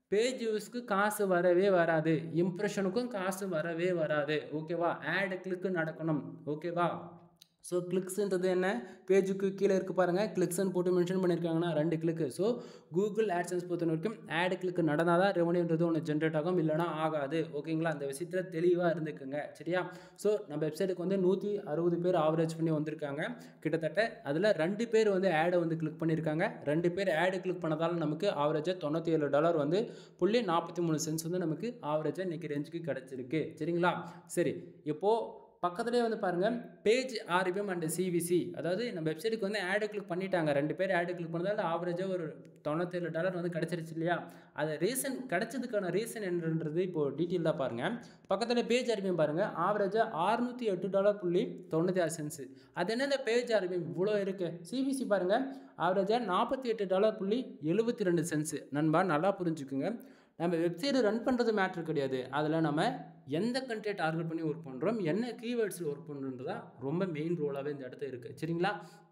பேஜ் வியூஸ்க்கு காசு வரவே வராது இம்ப்ரெஷனுக்கும் காசு வரவே வராது ஓகேவா ஆட் கிளிக்கு நடக்கணும் ஓகேவா ஸோ கிளிக்ஸ்ன்றது என்ன பேஜுக்கு கீழே இருக்கு பாருங்கள் கிளிக்ஸ்னு போட்டு மென்ஷன் பண்ணியிருக்காங்கன்னா ரெண்டு கிளிக்கு ஸோ கூகுள் ஆட்சன்ஸ் பொறுத்த வரைக்கும் ஆட் கிளிக் நடந்தால் தான் ரெவன்யூன்றது ஒன்று ஜென்ரேட் ஆகும் இல்லைனா ஆகாது ஓகேங்களா அந்த விஷயத்தில் தெளிவாக இருந்துக்குங்க சரியா ஸோ நம்ம வெப்சைட்டுக்கு வந்து நூற்றி அறுபது பேர் ஆவரேஜ் பண்ணி வந்திருக்காங்க கிட்டத்தட்ட அதில் ரெண்டு பேர் வந்து ஆடை வந்து கிளிக் பண்ணியிருக்காங்க ரெண்டு பேர் ஆடு கிளிக் பண்ணதால் நமக்கு ஆவரேஜாக தொண்ணூற்றி ஏழு டாலர் வந்து புள்ளி நாற்பத்தி மூணு சென்ஸ் வந்து நமக்கு ஆவரேஜாக இன்றைக்கி ரேஞ்சுக்கு கிடச்சிருக்கு சரிங்களா சரி இப்போது பக்கத்துலேயே வந்து பாருங்கள் பேஜ் ஆர்பிஎம் அண்ட் சிவிசி அதாவது நம்ம வெப்சைட்டுக்கு வந்து ஆடு கிளிக் பண்ணிட்டாங்க ரெண்டு பேர் ஆடு கிளிக் பண்ணதால் ஆவரேஜாக ஒரு தொண்ணூத்தேழு டாலர் வந்து கிடச்சிருச்சு இல்லையா அது ரீசன் கிடைச்சதுக்கான ரீசன் என்னன்றது இப்போது டீட்டெயிலாக பாருங்கள் பக்கத்தில் பேஜ் ஆர்பிஎம் பாருங்கள் ஆவரேஜாக அறுநூற்றி எட்டு டாலர் புள்ளி தொண்ணூற்றி ஆறு சென்ஸ் அது என்ன இந்த பேஜ் ஆர்பிஎம் இவ்வளோ இருக்குது சிவிசி பாருங்கள் ஆவரேஜாக நாற்பத்தி எட்டு டாலர் புள்ளி எழுபத்தி ரெண்டு சென்ஸ் நண்பா நல்லா புரிஞ்சுக்குங்க நம்ம வெப்சைட் ரன் பண்ணுறது மேட்ரு கிடையாது அதில் நம்ம எந்த கண்ட்ரியை டார்கெட் பண்ணி ஒர்க் பண்ணுறோம் என்ன கீவேர்ட்ஸில் ஒர்க் பண்ணுறதா ரொம்ப மெயின் ரோலாகவே இந்த இடத்துல இருக்குது சரிங்களா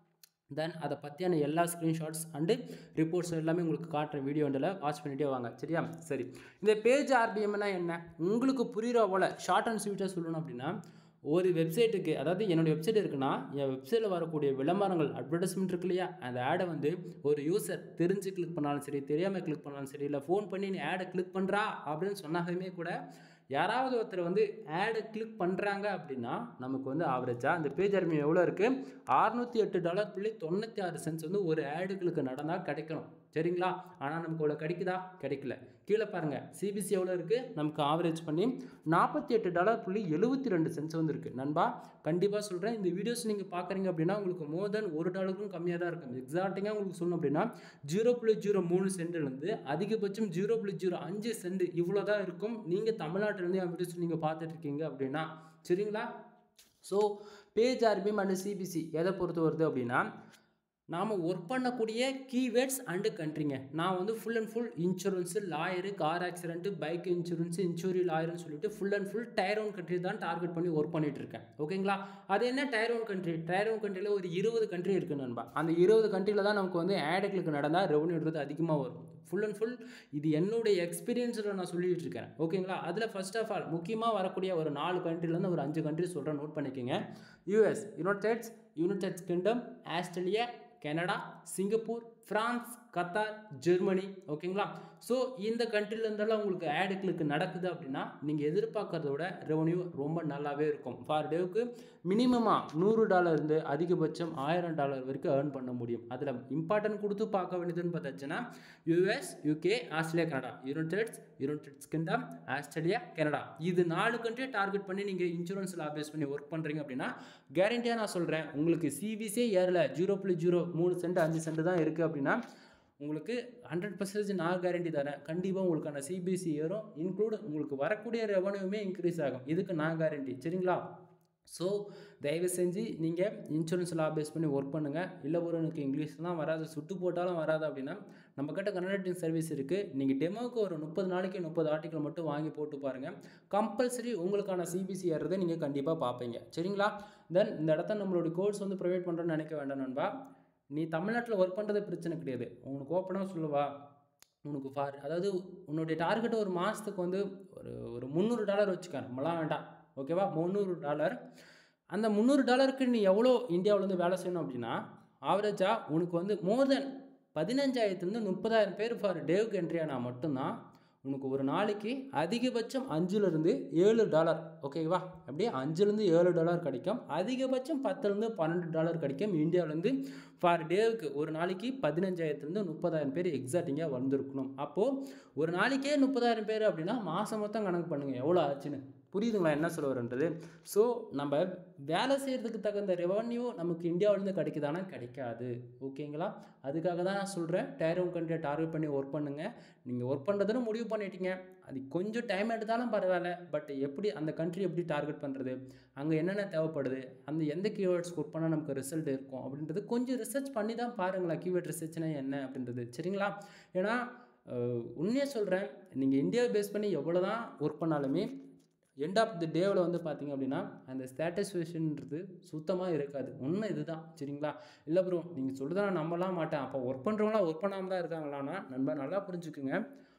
தென் அதை பற்றியான எல்லா ஸ்க்ரீன்ஷாட்ஸ் அண்டு ரிப்போர்ட்ஸ் எல்லாமே உங்களுக்கு காட்டுற வீடியோண்டில் வாட்ச் பண்ணிகிட்டே வாங்க சரியா சரி இந்த பேஜ் ஆர்பிஎம்னா என்ன உங்களுக்கு புரிகிற போல் ஷார்ட் அண்ட் ஸ்வீட்டாக சொல்லணும் அப்படின்னா ஒரு வெப்சைட்டுக்கு அதாவது என்னுடைய வெப்சைட் இருக்குன்னா என் வெப்சைட்டில் வரக்கூடிய விளம்பரங்கள் அட்வர்டைஸ்மெண்ட் இருக்கு இல்லையா அந்த ஆடை வந்து ஒரு யூசர் தெரிஞ்சு கிளிக் பண்ணாலும் சரி தெரியாமல் கிளிக் பண்ணாலும் சரி இல்லை ஃபோன் பண்ணி நீ ஆடை கிளிக் பண்ணுறா அப்படின்னு சொன்னாலுமே கூட யாராவது ஒருத்தர் வந்து ஆடு கிளிக் பண்ணுறாங்க அப்படின்னா நமக்கு வந்து ஆவரேஜாக அந்த பேஜ் அருமை எவ்வளோ இருக்குது அறுநூற்றி எட்டு டாலர் புள்ளி தொண்ணூற்றி ஆறு சென்ஸ் வந்து ஒரு ஆடுகளுக்கு நடந்தால் கிடைக்கணும் சரிங்களா ஆனால் நமக்கு இவ்வளோ கிடைக்குதா கிடைக்கல கீழே பாருங்கள் சிபிசி எவ்வளோ இருக்குது நமக்கு ஆவரேஜ் பண்ணி நாற்பத்தி எட்டு டாலர் புள்ளி எழுபத்தி ரெண்டு சென்ஸ் வந்து இருக்குது நண்பா கண்டிப்பாக சொல்கிறேன் இந்த வீடியோஸ் நீங்கள் பார்க்குறீங்க அப்படின்னா உங்களுக்கு மோர் தென் ஒரு டாலருக்கும் கம்மியாக தான் இருக்கும் எக்ஸாக்டிங்காக உங்களுக்கு சொல்லணும் அப்படின்னா ஜீரோ புள்ளி ஜீரோ மூணு சென்ட்லேருந்து அதிகபட்சம் ஜீரோ புள்ளி ஜீரோ அஞ்சு சென்ட் இவ்வளோ தான் இருக்கும் நீங்கள் தமிழ்நாட்டிலேருந்து என் வீடியோஸ் நீங்கள் பார்த்துட்டு இருக்கீங்க அப்படின்னா சரிங்களா so page RPM and CPC எதை பொறுத்து வருது அப்படின்னா நாம் ஒர்க் பண்ணக்கூடிய கீவேர்ட்ஸ் அண்டு கண்ட்ரிங்க நான் வந்து full and full insurance lawyer car accident bike insurance injury லாயர்னு சொல்லிட்டு full and full tier one country தான் டார்கெட் பண்ணி ஒர்க் பண்ணிட்டு இருக்கேன் ஓகேங்களா அது என்ன tier one country tier one கண்ட்ரியில் ஒரு இருபது கண்ட்ரி இருக்குது நண்பா அந்த இருபது கண்ட்ரியில் தான் நமக்கு வந்து ஆடுகளுக்கு நடந்தால் ரெவன்யூன்றது அதிகமாக வரும் ஃபுல் அண்ட் ஃபுல் இது என்னுடைய எக்ஸ்பீரியன்ஸில் நான் சொல்லிட்டு இருக்கேன் ஓகேங்களா அதில் ஃபர்ஸ்ட் ஆஃப் ஆல் முக்கியமாக வரக்கூடிய ஒரு நாலு கண்ட்ரிலேருந்து ஒரு அஞ்சு கண்ட்ரி சொல்கிறேன் நோட் பண்ணிக்கோங்க US United United Kingdom Australia Canada Singapore France Qatar Germany ஓகேங்களா ஸோ இந்த கண்ட்ரிலேருந்தெல்லாம் உங்களுக்கு ஆடு கிளிக் நடக்குது அப்படின்னா நீங்கள் எதிர்பார்க்கறத விட ரெவன்யூ ரொம்ப நல்லாவே இருக்கும் ஃபார் டேவுக்கு மினிமமாக நூறு டாலர் இருந்து அதிகபட்சம் ஆயிரம் டாலர் வரைக்கும் ஏர்ன் பண்ண முடியும் அதில் இம்பார்ட்டன்ட் கொடுத்து பார்க்க வேண்டியதுன்னு பார்த்தாச்சுன்னா US UK Australia Canada United United Kingdom Australia Canada இது நாலு கண்ட்ரியை டார்கெட் பண்ணி நீங்கள் இன்சூரன்ஸில் பேஸ் பண்ணி ஒர்க் பண்ணுறீங்க அப்படின்னா கேரண்டியாக நான் சொல்கிறேன் உங்களுக்கு சிபிசியே ஏறல ஜீரோ புள்ளி ஜீரோ மூணு சென்ட் அஞ்சு சென்ட் தான் இருக்குது அப்படின்னா உங்களுக்கு ஹண்ட்ரட் பர்சன்டேஜ் நான் கேரண்டி தரேன் கண்டிப்பாக உங்களுக்கான சிபிசி ஏறும் இன்க்ளூட் உங்களுக்கு வரக்கூடிய ரெவன்யூமே இன்க்ரீஸ் ஆகும் இதுக்கு நான் கேரண்டி சரிங்களா ஸோ தயவு செஞ்சு நீங்கள் இன்சூரன்ஸ் லா பேஸ் பண்ணி ஒர்க் பண்ணுங்கள் இல்லை ஒரு எனக்கு இங்கிலீஷ்லாம் வராது சுட்டு போட்டாலும் வராது அப்படின்னா நம்மக்கிட்ட கன்வெர்ட்டிங் சர்வீஸ் இருக்குது நீங்கள் டெமோவுக்கு ஒரு முப்பது நாளைக்கு முப்பது ஆர்டிக்கல் மட்டும் வாங்கி போட்டு பாருங்கள் கம்பல்சரி உங்களுக்கான சிபிசி ஏறதை நீங்கள் கண்டிப்பாக பார்ப்பீங்க சரிங்களா தென் இந்த இடத்த நம்மளோட கோர்ஸ் வந்து ப்ரொவைட் பண்ணுறோன்னு நினைக்க வேண்டாம் நண்பா நீ தமிழ்நாட்டில் ஒர்க் பண்ணுறது பிரச்சனை கிடையாது உனக்கு ஓப்பனாக சொல்லுவா உனக்கு ஃபார் அதாவது உன்னுடைய டார்கெட் ஒரு மாதத்துக்கு வந்து ஒரு ஒரு முந்நூறு டாலர் வச்சுக்க நம்மளாம் வேண்டாம் ஓகேவா முந்நூறு டாலர் அந்த முந்நூறு டாலருக்கு நீ எவ்வளோ இந்தியாவிலேருந்து வேலை செய்யணும் அப்படின்னா ஆவரேஜாக உனக்கு வந்து மோர் தென் பதினஞ்சாயிரத்துலேருந்து முப்பதாயிரம் பேர் ஃபார் டேவுக்கு என்ட்ரி ஆனால் மட்டும்தான் உனக்கு ஒரு நாளைக்கு அதிகபட்சம் அஞ்சுலேருந்து ஏழு டாலர் ஓகேவா அப்படியே அஞ்சுலேருந்து ஏழு டாலர் கிடைக்கும் அதிகபட்சம் பத்துலேருந்து பன்னெண்டு டாலர் கிடைக்கும் இந்தியாவிலேருந்து ஃபார் டேவுக்கு ஒரு நாளைக்கு பதினஞ்சாயிரத்துலேருந்து முப்பதாயிரம் பேர் எக்ஸாக்டிங்காக வந்திருக்கணும் அப்போது ஒரு நாளைக்கே முப்பதாயிரம் பேர் அப்படின்னா மாதம் மொத்தம் கணக்கு பண்ணுங்கள் எவ்வளோ ஆச்சுன்னு புரியுதுங்களா என்ன சொல்ல வரன்றது ஸோ நம்ம வேலை செய்கிறதுக்கு தகுந்த ரெவன்யூ நமக்கு இந்தியாவிலேருந்து கிடைக்குதானா கிடைக்காது ஓகேங்களா அதுக்காக தான் நான் சொல்கிறேன் டயர் ஒன் கண்ட்ரியை டார்கெட் பண்ணி ஒர்க் பண்ணுங்கள் நீங்கள் ஒர்க் பண்ணுறதுன்னு முடிவு பண்ணிட்டீங்க அது கொஞ்சம் டைம் எடுத்தாலும் பரவாயில்ல பட் எப்படி அந்த கண்ட்ரி எப்படி டார்கெட் பண்ணுறது அங்கே என்னென்ன தேவைப்படுது அந்த எந்த கீவேர்ட்ஸ் ஒர்க் பண்ணால் நமக்கு ரிசல்ட் இருக்கும் அப்படின்றது கொஞ்சம் ரிசர்ச் பண்ணி தான் பாருங்களேன் கீவேர்ட் ரிசர்ச்னா என்ன அப்படின்றது சரிங்களா ஏன்னா உண்மையாக சொல்கிறேன் நீங்கள் இந்தியாவை பேஸ் பண்ணி எவ்வளோ தான் ஒர்க் பண்ணாலுமே எண்ட் ஆஃப் தி டேவில் வந்து பார்த்தீங்க அப்படின்னா அந்த சாட்டிஸ்ஃபேக்ஷன்ன்றது சுத்தமாக இருக்காது உண்மை இதுதான் சரிங்களா இல்லை ப்ரோ நீங்கள் சொல்லுறத நான் நம்பலாம் மாட்டேன் அப்போ ஒர்க் பண்ணுறவங்களாம் ஒர்க் பண்ணாமல் தான் இருக்காங்களான்னா நண்பா நல்லா புரிஞ்சுக்குங்க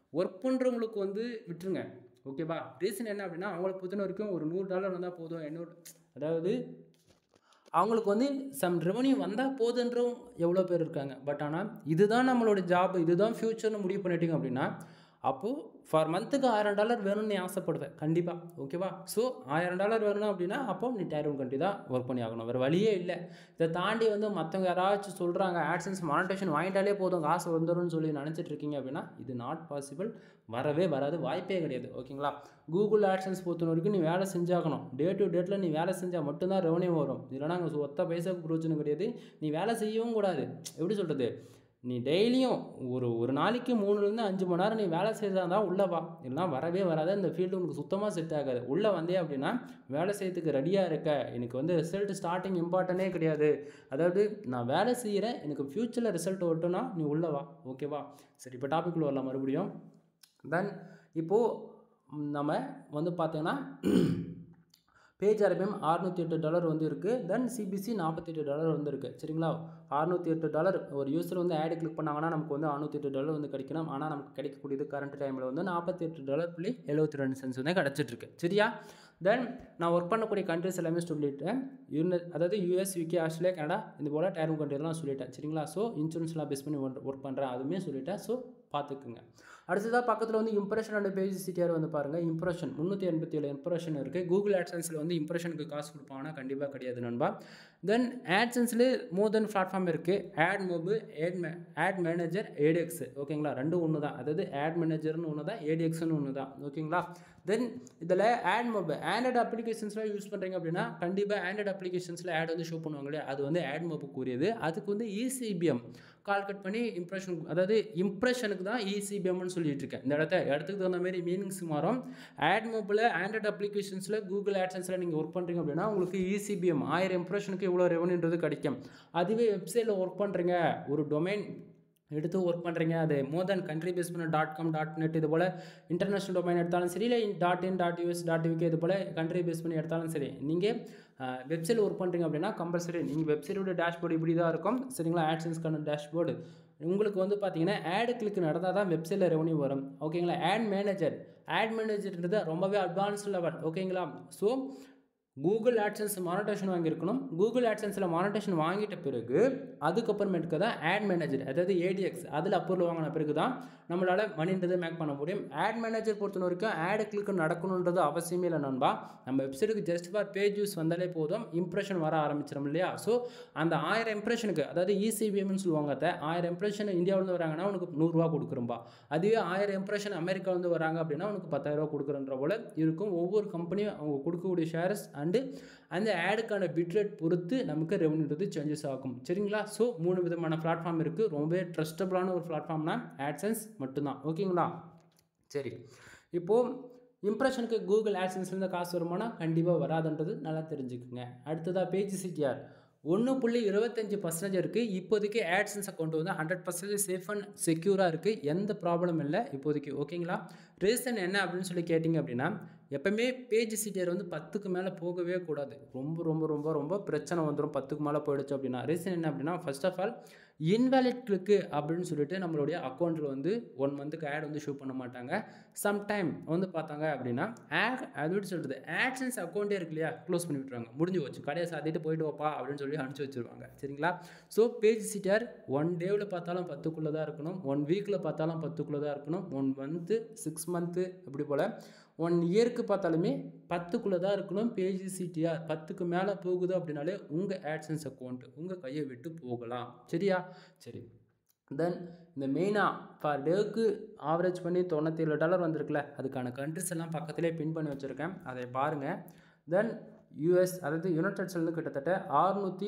ஒர்க் பண்ணுறவங்களுக்கு வந்து விட்டுருங்க ஓகேவா ரீசன் என்ன அப்படின்னா அவங்களுக்கு பொறுத்த வரைக்கும் ஒரு நூறு டாலர் வந்தால் போதும் என்னோட அதாவது அவங்களுக்கு வந்து சம் ரெவன்யூ வந்தால் போதுன்றவும் எவ்வளோ பேர் இருக்காங்க பட் ஆனால் இதுதான் நம்மளோட ஜாப் இதுதான் ஃப்யூச்சர்னு முடிவு பண்ணிட்டீங்க அப்படின்னா அப்போது ஃபார் மந்த்துக்கு ஆயிரம் டாலர் வேணும்னு நீ ஆசைப்படுவேன் கண்டிப்பாக ஓகேவா ஸோ ஆயிரம் டாலர் வேணும் அப்படின்னா அப்போ நீ டயர் ஒன் கண்ட்ரி தான் ஒர்க் பண்ணி ஆகணும் வேறு வழியே இல்லை இதை தாண்டி வந்து மற்றவங்க யாராச்சும் சொல்கிறாங்க ஆட்சன்ஸ் மானிட்டேஷன் வாங்கிட்டாலே போதும் காசு வந்துடும்னு சொல்லி நினச்சிட்டு இருக்கீங்க அப்படின்னா இது நாட் பாசிபிள் வரவே வராது வாய்ப்பே கிடையாது ஓகேங்களா கூகுள் ஆட்சன்ஸ் பொறுத்த வரைக்கும் நீ வேலை செஞ்சாகணும் டே டு டேட்டில் நீ வேலை செஞ்சால் மட்டும்தான் ரெவன்யூ வரும் இல்லைனா அங்கே ஒத்த பைசாவுக்கு பிரயோஜனம் கிடையாது நீ வேலை செய்யவும் கூடாது எப்படி சொல்கிறது நீ டெய்லியும் ஒரு ஒரு நாளைக்கு மூணுலேருந்து அஞ்சு மணி நேரம் நீ வேலை செய்கிறதா இருந்தால் உள்ளே வா இல்லைனா வரவே வராது இந்த ஃபீல்டு உனக்கு சுத்தமாக செட் ஆகாது உள்ளே வந்தே அப்படின்னா வேலை செய்யறதுக்கு ரெடியாக இருக்க எனக்கு வந்து ரிசல்ட் ஸ்டார்டிங் இம்பார்ட்டனே கிடையாது அதாவது நான் வேலை செய்கிறேன் எனக்கு ஃப்யூச்சரில் ரிசல்ட் வரட்டும்னா நீ உள்ளே வா ஓகேவா சரி இப்போ டாபிக் வரலாம் மறுபடியும் தென் இப்போது நம்ம வந்து பார்த்தீங்கன்னா பேஜ் ஆர்பிஎம் அறுநூற்றி எட்டு டாலர் வந்து இருக்குது தென் சிபிசி நாற்பத்தெட்டு டாலர் வந்து இருக்குது சரிங்களா அறுநூற்றி எட்டு டாலர் ஒரு யூஸர் வந்து ஆடு கிளிக் பண்ணாங்கன்னா நமக்கு வந்து அறுநூற்றி எட்டு டாலர் வந்து கிடைக்கணும் ஆனால் நமக்கு கிடைக்கக்கூடியது கரண்ட் டைமில் வந்து நாற்பத்தி எட்டு டாலர் புள்ளி எழுபத்தி ரெண்டு சென்ஸ் வந்து கிடச்சிட்ருக்கு சரியா தென் நான் ஒர்க் பண்ணக்கூடிய கண்ட்ரிஸ் எல்லாமே சொல்லிட்டேன் யூனி அதாவது யூஎஸ் யூகே ஆஸ்திரேலியா கனடா இந்த போல் டேரும் கண்ட்ரியெல்லாம் சொல்லிட்டேன் சரிங்களா ஸோ இன்சூரன்ஸ்லாம் பேஸ் பண்ணி ஒர்க் பண்ணுறேன் அதுவுமே சொல்லிட்டேன் ஸோ பார்த்துக்குங்க அடுத்ததாக பக்கத்தில் வந்து இம்ப்ரெஷன் அண்ட் பேஜ் சிடிஆர் வந்து பாருங்கள் இம்ப்ரெஷன் முந்நூற்றி எண்பத்தி ஏழு இம்ப்ரெஷன் இருக்குது கூகுள் ஆட்சன்ஸில் வந்து இம்ப்ரெஷனுக்கு காசு கொடுப்பாங்கன்னா கண்டிப்பாக கிடையாது நண்பா தென் ஆட்சன்ஸில் மோர் தென் பிளாட்ஃபார்ம் இருக்குது ஆட் மொபு ஏட் மே ஆட் மேனேஜர் ஏடிஎக்ஸ் ஓகேங்களா ரெண்டும் ஒன்று தான் அதாவது ஆட் மேனேஜர்னு ஒன்று தான் ஏடிஎக்ஸ்னு ஒன்று தான் ஓகேங்களா தென் இதில் ஆட் மொபு ஆண்ட்ராய்டு அப்ளிகேஷன்ஸ்லாம் யூஸ் பண்ணுறீங்க அப்படின்னா கண்டிப்பாக ஆண்ட்ராய்டு அப்ளிகேஷன்ஸில் ஆட் வந்து ஷோ பண்ணுவாங்க இல்லையா அது வந்து ஆட் மொபுக்கு உரியது அதுக்கு வந்து இசிபிஎம் கால் கட் பண்ணி இம்ப்ரெஷன் அதாவது இம்ப்ரெஷனுக்கு தான் இசிபிஎம்னு சொல்லிட்டு இருக்கேன் இந்த இடத்த இடத்துக்கு தகுந்த மாதிரி மீனிங்ஸ் மாறும் ஆட் மொபைல் ஆண்ட்ராய்டு அப்ளிகேஷன்ஸில் கூகுள் ஆட்சன்ஸில் நீங்கள் ஒர்க் பண்ணுறீங்க அப்படின்னா உங்களுக்கு இசிபிஎம் ஆயிரம் இம்ப்ரெஷனுக்கு இவ்வளோ ரெவன்யூன்றது கிடைக்கும் அதுவே வெப்சைட்டில் ஒர்க் பண்ணுறீங்க ஒரு டொமைன் எடுத்து ஒர்க் பண்ணுறீங்க அது மோர் தென் கண்ட்ரி பேஸ் பண்ண டாட் காம் டாட் நெட் இது போல் இன்டர்நேஷனல் டொமைன் எடுத்தாலும் சரி இல்லை dot in dot US dot UK இது போல் கண்ட்ரி பேஸ் பண்ணி எடுத்தாலும் சரி நீங்கள் வெப்சைட் ஒர்க் பண்ணுறீங்க அப்படின்னா கம்பல்சரி நீங்கள் வெப்சைட்டோட டேஷ்போர்டு இப்படி தான் இருக்கும் சரிங்களா ஆட்சன்ஸ்க்கான டேஷ்போர்டு உங்களுக்கு வந்து பார்த்தீங்கன்னா ஆடு கிளிக் நடந்தால் தான் வெப்சைட்டில் ரெவன்யூ வரும் ஓகேங்களா ஆட் மேனேஜர் ஆட் மேனேஜர்ன்றது ரொம்பவே அட்வான்ஸ் லெவல் ஓகேங்களா ஸோ கூகுள் ஆட்சன்ஸ் மானிட்டேஷன் வாங்கியிருக்கணும் கூகுள் ஆட்சன்ஸில் மானிட்டேஷன் வாங்கிட்ட பிறகு அதுக்கப்புறமேட்டுக்கு தான் ஆட் மேனேஜர் அதாவது ஏடிஎக்ஸ் அதில் அப்ரூவல் வாங்கின பிறகு தான் நம்மளால் மணின்றதை மேக் பண்ண முடியும் ஆட் மேனேஜர் பொறுத்த வரைக்கும் ஆடு கிளிக் நடக்கணுன்றது அவசியமே இல்லை நண்பா நம்ம வெப்சைட்டுக்கு ஜஸ்ட் ஃபார் பேஜ் யூஸ் வந்தாலே போதும் இம்ப்ரெஷன் வர ஆரம்பிச்சிடும் இல்லையா ஸோ அந்த ஆயிரம் இம்ப்ரெஷனுக்கு அதாவது இசிபிஎம்னு சொல்லுவாங்க அதை ஆயிரம் இம்ப்ரெஷன் இந்தியாவிலேருந்து வராங்கன்னா உனக்கு நூறுரூவா கொடுக்குறோம்பா அதுவே ஆயிரம் இம்ப்ரெஷன் அமெரிக்காவிலேருந்து வராங்க அப்படின்னா உனக்கு பத்தாயிரரூவா கொடுக்குறன்ற போல் இருக்கும் ஒவ்வொரு கம்பெனியும் அவங்க கொடுக்கக்கூடிய ஷேர்ஸ் அண்டு அந்த ஆடுக்கான பிட்ரேட் பொறுத்து நமக்கு ரெவன்யூன்றது சேஞ்சஸ் ஆகும் சரிங்களா ஸோ மூணு விதமான பிளாட்ஃபார்ம் இருக்குது ரொம்பவே ட்ரஸ்டபுளான ஒரு பிளாட்ஃபார்ம்னா ஆட்சன்ஸ் மட்டும்தான் ஓகேங்களா சரி இப்போது இம்ப்ரெஷனுக்கு கூகுள் ஆட்சன்ஸ்லேருந்து காசு வருமானா கண்டிப்பாக வராதுன்றது நல்லா தெரிஞ்சுக்குங்க அடுத்ததாக பேஜ் சிடிஆர் ஒன்று புள்ளி இருபத்தஞ்சி பர்சன்டேஜ் இருக்குது இப்போதைக்கு ஆட்சன்ஸ் அக்கௌண்ட் வந்து ஹண்ட்ரட் பர்சன்டேஜ் சேஃப் அண்ட் செக்யூராக இருக்குது எந்த ப்ராப்ளம் இல்லை இப்போதைக்கு ஓகேங்களா ரீசன் என்ன அப்படின்னு சொல்லி கேட்டிங்க அப்படின்னா எப்போவுமே பேஜ் சிட்டியர் வந்து பத்துக்கு மேலே போகவே கூடாது ரொம்ப ரொம்ப ரொம்ப ரொம்ப பிரச்சனை வந்துடும் பத்துக்கு மேலே போயிடுச்சு அப்படின்னா ரீசன் என்ன அப்படின்னா ஃபர்ஸ்ட் ஆஃப் ஆல் இன்வேலிட் கிளிக்கு அப்படின்னு சொல்லிட்டு நம்மளுடைய அக்கௌண்ட்டில் வந்து ஒன் மந்த்துக்கு ஆட் வந்து ஷோ பண்ண மாட்டாங்க சம்டைம் வந்து பார்த்தாங்க அப்படின்னா ஆட் அது எப்படி சொல்கிறது ஆட்சன்ஸ் அக்கௌண்ட்டே இருக்கு இல்லையா க்ளோஸ் பண்ணி விட்டுருவாங்க முடிஞ்சு வச்சு கடையை சாத்திட்டு போயிட்டு வாப்பா அப்படின்னு சொல்லி அனுப்பிச்சி வச்சுருவாங்க சரிங்களா ஸோ பேஜ் சிட்டியார் ஒன் டேவில் பார்த்தாலும் பத்துக்குள்ளே தான் இருக்கணும் ஒன் வீக்கில் பார்த்தாலும் பத்துக்குள்ளே தான் இருக்கணும் ஒன் மந்த்து சிக்ஸ் மந்த்து அப்படி போல் ஒன் இயருக்கு பார்த்தாலுமே பத்துக்குள்ளே தான் இருக்கணும் பேஜ் சிடிஆர் பத்துக்கு மேலே போகுது அப்படின்னாலே உங்கள் ஆட்சன்ஸ் அக்கௌண்ட் உங்கள் கையை விட்டு போகலாம் சரியா சரி தென் இந்த மெயினாக ஃபார் டேவுக்கு ஆவரேஜ் பண்ணி தொண்ணூற்றி டாலர் வந்திருக்குல்ல அதுக்கான கண்ட்ரிஸ் எல்லாம் பக்கத்திலே பின் பண்ணி வச்சுருக்கேன் அதை பாருங்கள் தென் யூஎஸ் அதாவது யுனைடெட் ஸ்டேட்ஸ்லேருந்து கிட்டத்தட்ட ஆறுநூற்றி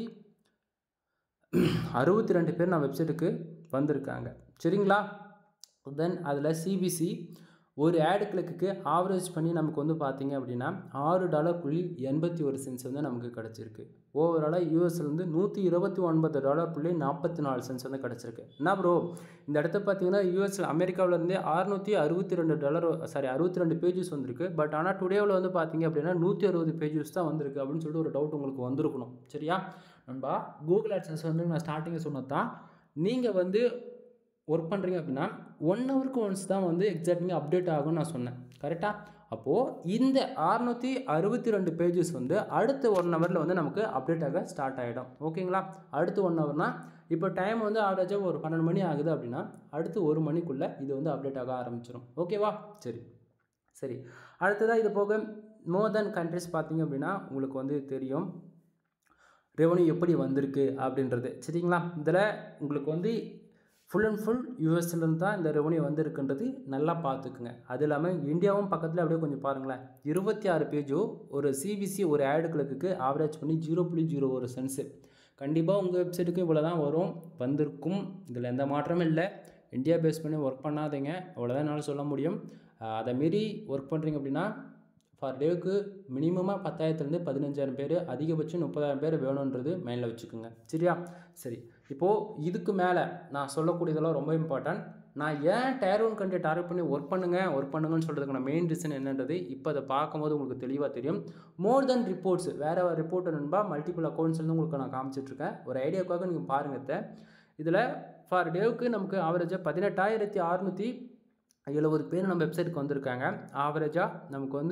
அறுபத்தி ரெண்டு பேர் நான் வெப்சைட்டுக்கு வந்திருக்காங்க சரிங்களா தென் அதில் சிபிசி ஒரு ஆடு கிளிக்கு ஆவரேஜ் பண்ணி நமக்கு வந்து பார்த்தீங்க அப்படின்னா ஆறு டாலர் புள்ளி எண்பத்தி ஒரு சென்ஸ் வந்து நமக்கு கிடச்சிருக்கு ஓவராலாக யூஎஸ்லேருந்து நூற்றி இருபத்தி ஒன்பது டாலர் புள்ளி நாற்பத்தி நாலு சென்ஸ் வந்து கிடச்சிருக்கு என்ன ப்ரோ இந்த இடத்த பார்த்தீங்கன்னா யூஎஸில் அமெரிக்காவிலேருந்தே அறுநூற்றி அறுபத்தி ரெண்டு டாலர் சாரி அறுபத்தி ரெண்டு பேஜஸ் வந்திருக்கு பட் ஆனால் டுடேவில் வந்து பார்த்தீங்க அப்படின்னா நூற்றி அறுபது பேஜஸ் தான் வந்திருக்கு அப்படின்னு சொல்லிட்டு ஒரு டவுட் உங்களுக்கு வந்திருக்கணும் சரியா நண்பா கூகுள் ஆட்சன்ஸ் வந்து நான் ஸ்டார்டிங்கில் சொன்னது தான் நீங்கள் வந்து ஒர்க் பண்ணுறீங்க அப்படின்னா ஒன் ஹவருக்கு ஒன்ஸ் தான் வந்து எக்ஸாக்ட்லி அப்டேட் ஆகும்னு நான் சொன்னேன் கரெக்டாக அப்போது இந்த அறுநூற்றி அறுபத்தி ரெண்டு பேஜஸ் வந்து அடுத்த ஒன் ஹவரில் வந்து நமக்கு அப்டேட் ஆக ஸ்டார்ட் ஆகிடும் ஓகேங்களா அடுத்து ஒன் ஹவர்னால் இப்போ டைம் வந்து ஆவரேஜாக ஒரு பன்னெண்டு மணி ஆகுது அப்படின்னா அடுத்து ஒரு மணிக்குள்ளே இது வந்து அப்டேட் ஆக ஆரம்பிச்சிடும் ஓகேவா சரி சரி அடுத்ததாக இது போக மோர் தென் கண்ட்ரிஸ் பார்த்தீங்க அப்படின்னா உங்களுக்கு வந்து தெரியும் ரெவன்யூ எப்படி வந்திருக்கு அப்படின்றது சரிங்களா இதில் உங்களுக்கு வந்து ஃபுல் அண்ட் ஃபுல் யூஎஸ்லேருந்து தான் இந்த ரெவன்யூ வந்திருக்குன்றது நல்லா பார்த்துக்குங்க அது இல்லாமல் இந்தியாவும் பக்கத்தில் அப்படியே கொஞ்சம் பாருங்களேன் இருபத்தி ஆறு பேஜோ ஒரு சிபிசி ஒரு ஆடு கிழக்குக்கு ஆவரேஜ் பண்ணி ஜீரோ புள்ளி ஜீரோ ஒரு சென்ஸு கண்டிப்பாக உங்கள் வெப்சைட்டுக்கு இவ்வளோ தான் வரும் வந்திருக்கும் இதில் எந்த மாற்றமும் இல்லை இந்தியா பேஸ் பண்ணி ஒர்க் பண்ணாதீங்க அவ்வளோதான் என்னால் சொல்ல முடியும் அதை மீறி ஒர்க் பண்ணுறீங்க அப்படின்னா ஃபார் டேவுக்கு மினிமமாக பத்தாயிரத்துலேருந்து பதினஞ்சாயிரம் பேர் அதிகபட்சம் முப்பதாயிரம் பேர் வேணுன்றது மைண்டில் வச்சுக்கோங்க சரியா சரி இப்போது இதுக்கு மேலே நான் சொல்லக்கூடியதெல்லாம் ரொம்ப இம்பார்ட்டன்ட் நான் ஏன் டயர் ஒன் கண்ட்ரி டார்கெட் பண்ணி ஒர்க் பண்ணுங்கள் ஒர்க் பண்ணுங்கன்னு சொல்கிறதுக்கான மெயின் ரீசன் என்னன்றது இப்போ அதை பார்க்கும்போது உங்களுக்கு தெளிவாக தெரியும் மோர் தென் ரிப்போர்ட்ஸ் வேறு ரிப்போர்ட் நண்பா மல்டிபிள் அக்கௌண்ட்ஸ் வந்து உங்களுக்கு நான் காமிச்சிட்ருக்கேன் ஒரு ஐடியாவுக்காக நீங்கள் பாருங்கள் இதில் ஃபார் டேவுக்கு நமக்கு ஆவரேஜாக பதினெட்டாயிரத்தி அறுநூற்றி எழுபது பேர் நம்ம வெப்சைட்டுக்கு வந்திருக்காங்க ஆவரேஜாக நமக்கு வந்து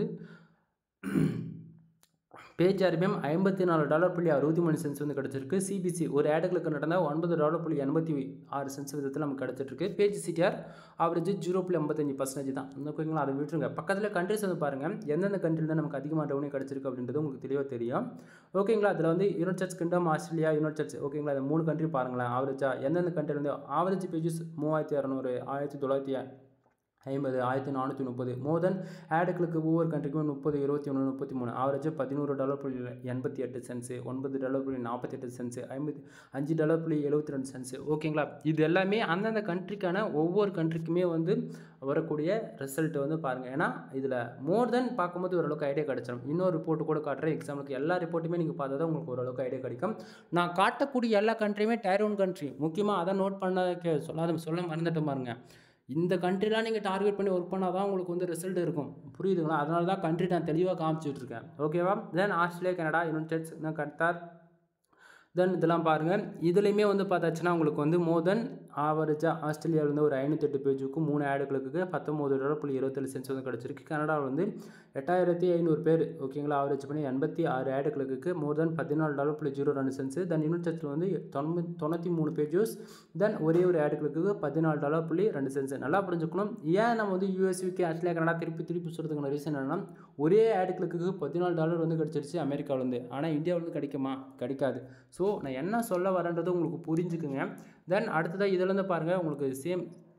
பேஜ் ஆர்பிஎம் ஐம்பத்தி நாலு டாலர் புள்ளி அறுபத்தி மூணு சென்ஸ் வந்து கிடச்சிருக்கு சிபிசி ஒரு ஆடுகளுக்கு நடந்தால் ஒன்பது டாலர் புள்ளி எண்பத்தி ஆறு சென்ஸ் விதத்தில் நமக்கு கிடச்சிட்ருக்கு பேஜ் சிடிஆர் ஆவரேஜ் ஜீரோ புள்ளி ஐம்பத்தஞ்சு பர்சன்டேஜ் தான் ஓகேங்களா அதை விட்டுருங்க பக்கத்தில் கண்ட்ரிஸ் வந்து பாருங்கள் எந்தெந்த கண்ட்ரியில் தான் நமக்கு அதிகமாக ரெவன்யூ கிடச்சிருக்கு அப்படின்றது உங்களுக்கு தெளிவாக தெரியும் ஓகேங்களா அதில் வந்து United States Kingdom Australia United States ஓகேங்களா அந்த மூணு கண்ட்ரி பாருங்களேன் ஆவரேஜாக எந்தெந்த கண்ட்ரியில் வந்து ஆவரேஜ் பேஜஸ் மூவாயிரத்தி இரநூறு ஆயிரத்தி தொள்ளாயிரத்தி ஐம்பது ஆயிரத்தி நானூற்றி முப்பது மோர் தென் ஆடுகளுக்கு ஒவ்வொரு கண்ட்ரிக்கும் முப்பது இருபத்தி ஒன்று முப்பத்தி மூணு ஆவரேஜாக பதினோரு டாலர் புள்ளி எண்பத்தி எட்டு சென்ஸு ஒன்பது டாலர் புள்ளி நாற்பத்தெட்டு சென்ஸு ஐம்பது அஞ்சு டாலர் புள்ளி எழுபத்தி ரெண்டு சென்ஸு ஓகேங்களா இது எல்லாமே அந்தந்த கண்ட்ரிக்கான ஒவ்வொரு கண்ட்ரிக்குமே வந்து வரக்கூடிய ரிசல்ட் வந்து பாருங்கள் ஏன்னா இதில் மோர் தென் பார்க்கும்போது ஓரளவுக்கு ஐடியா கிடச்சிடும் இன்னொரு ரிப்போர்ட்டு கூட காட்டுறேன் எக்ஸாம்பிளுக்கு எல்லா ரிப்போர்ட்டுமே நீங்கள் பார்த்தா தான் உங்களுக்கு ஓரளவுக்கு ஐடியா கிடைக்கும் நான் காட்டக்கூடிய எல்லா கண்ட்ரியுமே டயர் ஒன் கண்ட்ரி முக்கியமாக அதை நோட் பண்ண சொல்லாத சொல்ல மறந்துட்டு பாருங்க இந்த கண்ட்ரிலாம் நீங்கள் டார்கெட் பண்ணி ஒர்க் பண்ணால் தான் உங்களுக்கு வந்து ரிசல்ட் இருக்கும் புரியுதுங்களா அதனால தான் கண்ட்ரி நான் தெளிவாக காமிச்சிட்ருக்கேன் ஓகேவா then Australia Canada United States Qatar then இதெல்லாம் பாருங்கள் இதுலேயுமே வந்து பார்த்தாச்சுன்னா உங்களுக்கு வந்து மோர் தென் ஆவரேஜாக ஆஸ்திரேலியாவில் வந்து ஒரு ஐநூற்றெட்டு பேஜுக்கு மூணு ஆடுகளுக்கு பத்தொம்போது டாலர் புள்ளி இருபத்தேழு சென்ஸ் வந்து கிடச்சிருக்கு கனடாவில் வந்து எட்டாயிரத்தி ஐநூறு பேர் ஓகேங்களா ஆவரேஜ் பண்ணி எண்பத்தி ஆறு ஆடுகளுக்கு மோர் தென் பதினாலு டாலர் புள்ளி ஜீரோ ரெண்டு சென்ஸ் தென் யுனைட் ஸ்டேட்ஸில் வந்து தொண்ணூ தொண்ணூற்றி மூணு பேஜஸ் தென் ஒரே ஒரு ஆடுகளுக்கு பதினாலு டாலர் புள்ளி ரெண்டு சென்ஸ் நல்லா புரிஞ்சுக்கணும் ஏன் நம்ம வந்து யூஎஸ்யூக்கு ஆஸ்திரேலியா கனடா திருப்பி திருப்பி சொல்கிறதுக்கான ரீசன் என்னன்னா ஒரே ஆடுகளுக்கு பதினாலு டாலர் வந்து கிடச்சிருச்சு அமெரிக்காவிலேருந்து ஆனால் இந்தியாவிலேருந்து கிடைக்குமா கிடைக்காது ஸோ நான் என்ன சொல்ல வரேன்றது உங்களுக்கு புரிஞ்சுக்குங்க தென் அடுத்ததாக இதிலேருந்து பாருங்கள் உங்களுக்கு சேம்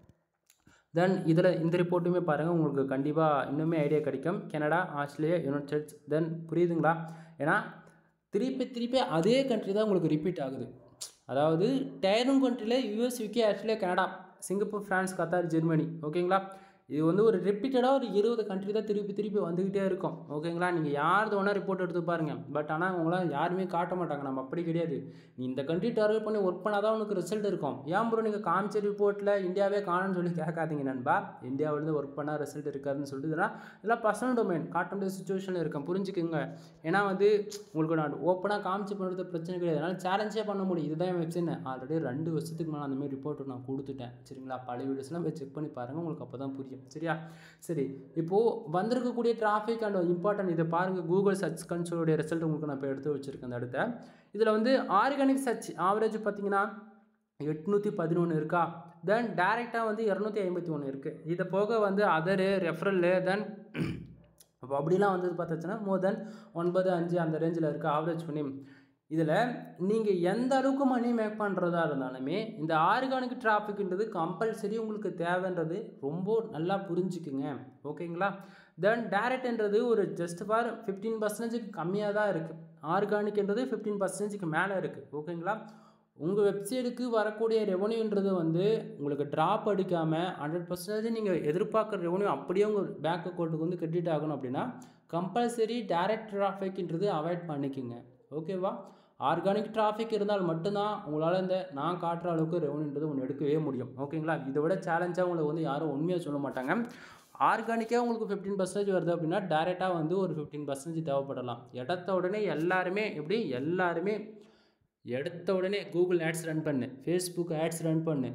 தென் இதில் இந்த ரிப்போர்ட்டுமே பாருங்கள் உங்களுக்கு கண்டிப்பாக இன்னுமே ஐடியா கிடைக்கும் Canada Australia United States then புரியுதுங்களா ஏன்னா திருப்பி திருப்பி அதே கண்ட்ரி தான் உங்களுக்கு ரிப்பீட் ஆகுது அதாவது டயரும் கண்ட்ரியில் US UK Australia Canada Singapore France Qatar Germany ஓகேங்களா இது வந்து ஒரு ரிப்பீட்டடாக ஒரு இருபது கண்ட்ரி தான் திருப்பி திருப்பி வந்துக்கிட்டே இருக்கும் ஓகேங்களா நீங்கள் யாரது வேணால் ரிப்போர்ட் எடுத்து பாருங்கள் பட் ஆனால் அவங்களாம் யாருமே காட்ட மாட்டாங்க நம்ம அப்படி கிடையாது நீ இந்த கண்ட்ரி டார்கெட் பண்ணி ஒர்க் பண்ணால் தான் உனக்கு ரிசல்ட் இருக்கும் ஏன் ப்ரோ நீங்கள் காமிச்ச ரிப்போர்ட்டில் இந்தியாவே காணும்னு சொல்லி கேட்காதீங்க நண்பா இந்தியாவிலேருந்து ஒர்க் பண்ணால் ரிசல்ட் இருக்காதுன்னு சொல்லிட்டு இதெல்லாம் இதெல்லாம் பர்சனல் டொமைன் காட்ட முடியாத சுச்சுவேஷனில் இருக்கேன் புரிஞ்சுக்குங்க ஏன்னா வந்து உங்களுக்கு நான் ஓப்பனாக காமிச்சு பண்ணுறது பிரச்சனை கிடையாது அதனால் சேலஞ்சே பண்ண முடியும் இதுதான் என் வெப்சைட் ஆல்ரெடி ரெண்டு வருஷத்துக்கு மேலே அந்தமாதிரி ரிப்போர்ட் நான் கொடுத்துட்டேன் சரிங்களா பழைய வீடியோஸ்லாம் போய் செக் பண்ணி பாருங்கள் உங்களுக்கு அப்போ தான் புரியும் சரியா சரி இப்போது வந்திருக்கக்கூடிய டிராஃபிக் அண்ட் இம்பார்ட்டன்ட் இதை பாருங்கள் கூகுள் சர்ச் கன்சோலுடைய ரிசல்ட் உங்களுக்கு நான் இப்போ எடுத்து வச்சுருக்கேன் அந்த அடுத்த இதில் வந்து ஆர்கானிக் சர்ச் ஆவரேஜ் பார்த்தீங்கன்னா எட்நூற்றி பதினொன்று இருக்கா தென் டேரெக்டாக வந்து இரநூத்தி ஐம்பத்தி ஒன்று இருக்குது இதை போக வந்து அதரு ரெஃபரல்லு தென் அப்போ அப்படிலாம் வந்தது பார்த்தாச்சுன்னா மோர் தென் ஒன்பது அஞ்சு அந்த ரேஞ்சில் இருக்குது ஆவரேஜ் பண்ணி இதில் நீங்கள் எந்த அளவுக்கு மணி மேக் பண்ணுறதா இருந்தாலுமே இந்த ஆர்கானிக் டிராஃபிக்ன்றது கம்பல்சரி உங்களுக்கு தேவைன்றது ரொம்ப நல்லா புரிஞ்சுக்குங்க ஓகேங்களா தென் டேரக்ட்ன்றது ஒரு ஜஸ்ட் ஃபார் ஃபிஃப்டீன் பர்சன்டேஜுக்கு கம்மியாக தான் இருக்குது ஆர்கானிக்ன்றது ஃபிஃப்டீன் பர்சன்டேஜுக்கு மேலே இருக்குது ஓகேங்களா உங்கள் வெப்சைட்டுக்கு வரக்கூடிய ரெவன்யூன்றது வந்து உங்களுக்கு ட்ராப் அடிக்காமல் ஹண்ட்ரட் பர்சன்டேஜ் நீங்கள் எதிர்பார்க்குற ரெவன்யூ அப்படியே உங்கள் பேங்க் அக்கௌண்ட்டுக்கு வந்து கிரெடிட் ஆகணும் அப்படின்னா கம்பல்சரி டேரக்ட் டிராஃபிக்ன்றது அவாய்ட் பண்ணிக்கோங்க ஓகேவா ஆர்கானிக் டிராஃபிக் இருந்தால் மட்டும்தான் உங்களால் இந்த நான் காட்டுற அளவுக்கு ரெவன்யூன்றது ஒன்று எடுக்கவே முடியும் ஓகேங்களா இதை விட சேலஞ்சாக உங்களுக்கு வந்து யாரும் உண்மையாக சொல்ல மாட்டாங்க ஆர்கானிக்காக உங்களுக்கு ஃபிஃப்டீன் பர்சன்டேஜ் வருது அப்படின்னா டேரெக்டாக வந்து ஒரு ஃபிஃப்டீன் பர்சன்டேஜ் தேவைப்படலாம் எடுத்த உடனே எல்லாருமே எப்படி எல்லாருமே எடுத்த உடனே கூகுள் ஆட்ஸ் ரன் பண்ணு ஃபேஸ்புக் ஆட்ஸ் ரன் பண்ணு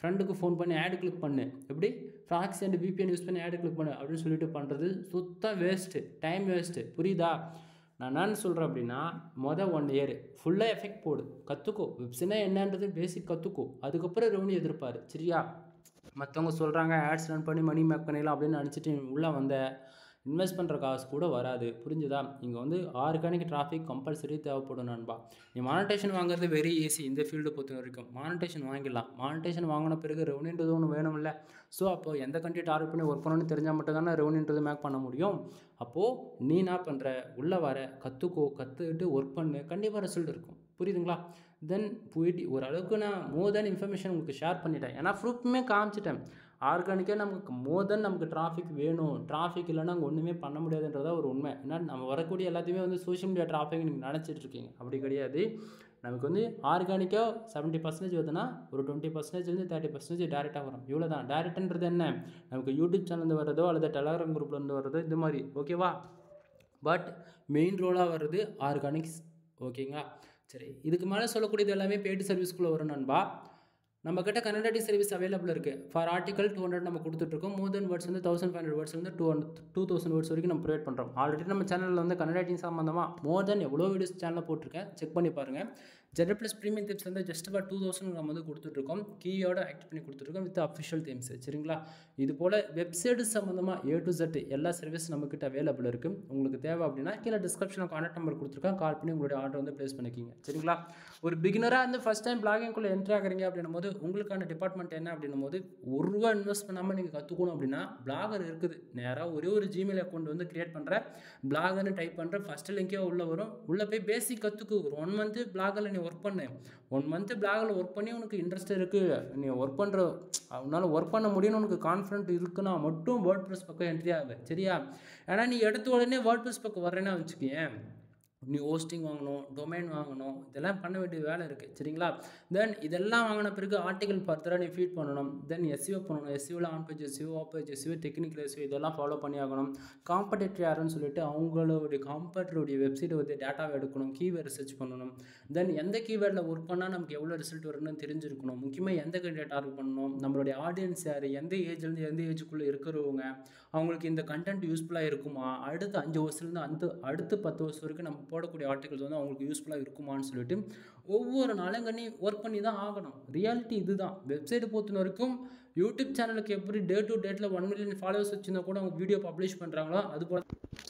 ஃப்ரெண்டுக்கு ஃபோன் பண்ணி ஆடு கிளிக் பண்ணு எப்படி ஃப்ராக்ஸ் அண்ட் VPN யூஸ் பண்ணி ஆடு கிளிக் பண்ணு அப்படின்னு சொல்லிட்டு பண்ணுறது சுத்த வேஸ்ட்டு டைம் வேஸ்ட்டு புரியுதா நான் என்னன்னு சொல்கிறேன் அப்படின்னா மொதல் ஒன் இயர் ஃபுல்லாக எஃபெக்ட் போடு கற்றுக்கோ வெப்சைனா என்னன்றது பேசிக் கற்றுக்கோ அதுக்கப்புறம் ரெவன்யூ எதிர்ப்பார் சரியா மற்றவங்க சொல்கிறாங்க ஆட்ஸ் ரன் பண்ணி மணி மேக் பண்ணிடலாம் அப்படின்னு நினச்சிட்டு உள்ளே வந்த இன்வெஸ்ட் பண்ணுற காசு கூட வராது புரிஞ்சுதா இங்கே வந்து ஆர்கானிக் டிராஃபிக் கம்பல்சரி தேவைப்படும் நண்பா நீ மானிட்டேஷன் வாங்குறது வெரி ஈஸி இந்த ஃபீல்டு பொறுத்த வரைக்கும் மானிட்டேஷன் வாங்கிடலாம் மானிட்டேஷன் வாங்கின பிறகு ரெவன்யூன்றது ஒன்று வேணும்ல ஸோ அப்போது எந்த கண்ட்ரி டார்கெட் பண்ணி ஒர்க் பண்ணணும்னு தெரிஞ்சால் மட்டும் தானே ரெவன்யூன்றது மேக் பண்ண முடியும் அப்போது நீ என்ன பண்ணுற உள்ளே வர கற்றுக்கோ கற்றுக்கிட்டு ஒர்க் பண்ணு கண்டிப்பாக ரிசல்ட் இருக்கும் புரியுதுங்களா தென் போயிட்டு ஓரளவுக்கு நான் மோர் தென் இன்ஃபர்மேஷன் உங்களுக்கு ஷேர் பண்ணிட்டேன் ஏன்னா ப்ரூஃப்மே காமிச்சிட்டேன் ஆர்கானிக்காக நமக்கு மோர் தென் நமக்கு டிராஃபிக் வேணும் டிராஃபிக் இல்லைன்னா அங்கே ஒன்றுமே பண்ண முடியாதுன்றதா ஒரு உண்மை ஏன்னா நம்ம வரக்கூடிய எல்லாத்தையுமே வந்து சோஷியல் மீடியா டிராஃபிக் நீங்கள் நினச்சிட்டு இருக்கீங்க அப்படி கிடையாது நமக்கு வந்து ஆர்கானிக்காக செவன்ட்டி பர்சன்டேஜ் வருதுன்னா ஒரு டுவெண்ட்டி பர்சன்டேஜ் வந்து தேர்ட்டி பர்சன்டேஜ் டேரெக்டாக வரும் இவ்வளோ தான் டேரெக்ட்ன்றது என்ன நமக்கு யூடியூப் சேனல்லேருந்து வரதோ அல்லது டெலகிராம் குரூப்லேருந்து வரதோ இது மாதிரி ஓகேவா பட் மெயின் ரோலாக வர்றது ஆர்கானிக்ஸ் ஓகேங்களா சரி இதுக்கு மேலே சொல்லக்கூடியது எல்லாமே பேய்டு சர்வீஸ்க்குள்ளே வரும் நண்பா நம்ம கிட்ட கன்னடாட்டி சர்வீஸ் அவைலபிள் இருக்குது ஃபார் ஆர்டிகல் டூ ஹண்ட்ரட் நம்ம கொடுத்துட்ருக்கோம் மோர் தென் வேர்ட்ஸ் வந்து தௌசண்ட் ஃபைவ் ஹண்ட்ரட் வேர்ட்ஸ் வந்து two hundred two thousand words வரைக்கும் நம்ம ப்ரொவைட் பண்ணுறோம் ஆல்ரெடி நம்ம சேனலில் வந்து கன்னடாட்டிங் சம்மந்தமாக மோர் தென் எவ்வளோ வீடியோஸ் சேனலில் போட்டிருக்கேன் செக் பண்ணி பாருங்கள் ஜெட் ப்ளஸ் ப்ரீமியம் திப்ஸ் வந்து ஜஸ்ட் ஃபார் டூ தௌசண்ட் நம்ம வந்து கொடுத்துட்ருக்கோம் கீயோட ஆக்ட் பண்ணி கொடுத்துருக்கோம் வித் அஃபிஷியல் தேம்ஸ் சரிங்களா இது போல் வெப்சைட்டு சம்மந்தமாக ஏ டு Z எல்லா சர்வீஸ் நம்மக்கிட்ட அவைலபிள் இருக்குது உங்களுக்கு தேவை அப்படின்னா கீழே டிஸ்கிரிப்ஷனில் கான்டாக்ட் நம்பர் கொடுத்துருக்கேன் கால் பண்ணி உங்களுடைய ஆர்டர் வந்து ப்ளேஸ் பண்ணிக்கிங்க சரிங்களா ஒரு பிகினராக இருந்து ஃபஸ்ட் டைம் பிளாகிங்குள்ளே என்ட்ரி ஆகுறீங்க அப்படின்னும் போது உங்களுக்கான டிபார்ட்மெண்ட் என்ன அப்படின்னும் போது ஒரு ரூபா இன்வெஸ்ட் பண்ணாமல் நீங்கள் கற்றுக்கணும் அப்படின்னா பிளாகர் இருக்குது நேராக ஒரே ஒரு ஜிமெயில் அக்கௌண்ட் வந்து கிரியேட் பண்ணுறேன் பிளாகர்னு டைப் பண்ணுறேன் ஃபஸ்ட்டு லிங்கே உள்ளே வரும் உள்ளே போய் பேசிக் கற்றுக்கு ஒரு ஒன் மந்த்து பிளாகரில் நீ ஒர்க் பண்ணு ஒன் மந்த்து பிளாகில் ஒர்க் பண்ணி உனக்கு இன்ட்ரெஸ்ட் இருக்குது நீ ஒர்க் பண்ணுற உன்னால் ஒர்க் பண்ண முடியும்னு உனக்கு கான்ஃபிடென்ட் இருக்குன்னா மட்டும் வேர்ட் ப்ரெஸ் பக்கம் என்ட்ரி ஆகு சரியா ஏன்னா நீ எடுத்த உடனே வேர்ட் ப்ரெஸ் பக்கம் வர்றேன்னா வச்சுக்கேன் நீ ஹோஸ்டிங் வாங்கணும் டொமைன் வாங்கணும் இதெல்லாம் பண்ண வேண்டிய வேலை இருக்குது சரிங்களா தென் இதெல்லாம் வாங்கின பிறகு ஆர்டிகல் ஃபர்தராக நீ ஃபீட் பண்ணணும் தென் எஸ்யூ பண்ணணும் எஸ்யூவில் on page SEO off page SEO technical SEO இதெல்லாம் ஃபாலோ பண்ணி ஆகணும் காம்படேட்டர் யாருன்னு சொல்லிட்டு அவங்களுடைய காம்படேட்டருடைய வெப்சைட்டை வந்து டேட்டாவை எடுக்கணும் கீவேர்டு ரிசர்ச் பண்ணணும் தென் எந்த கீவேர்டில் ஒர்க் பண்ணால் நமக்கு எவ்வளோ ரிசல்ட் வரும்னு தெரிஞ்சிருக்கணும் முக்கியமாக எந்த கண்டிப்பாக டார்கெட் பண்ணணும் நம்மளுடைய ஆடியன்ஸ் யார் எந்த ஏஜ்லேருந்து எந்த ஏஜுக்குள்ளே இருக்கிறவங்க அவங்களுக்கு இந்த கண்டென்ட் யூஸ்ஃபுல்லாக இருக்குமா அடுத்த அஞ்சு வருஷத்துலேருந்து அந்த அடுத்து பத்து வருஷம் வரைக்கும் நம்ம போடக்கூடிய ஆர்டிகல்ஸ் வந்து அவங்களுக்கு யூஸ்ஃபுல்லாக இருக்குமான்னு சொல்லிட்டு ஒவ்வொரு நாளும் கண்ணி ஒர்க் பண்ணி தான் ஆகணும் ரியாலிட்டி இதுதான் வெப்சைட் பொறுத்த வரைக்கும் யூடியூப் சேனலுக்கு எப்படி டே டு டேட்டில் ஒன் மில்லியன் ஃபாலோவர்ஸ் வச்சுருந்தா கூட அவங்க வீடியோ பப்ளிஷ் பண்ணுறாங்களோ அது போல்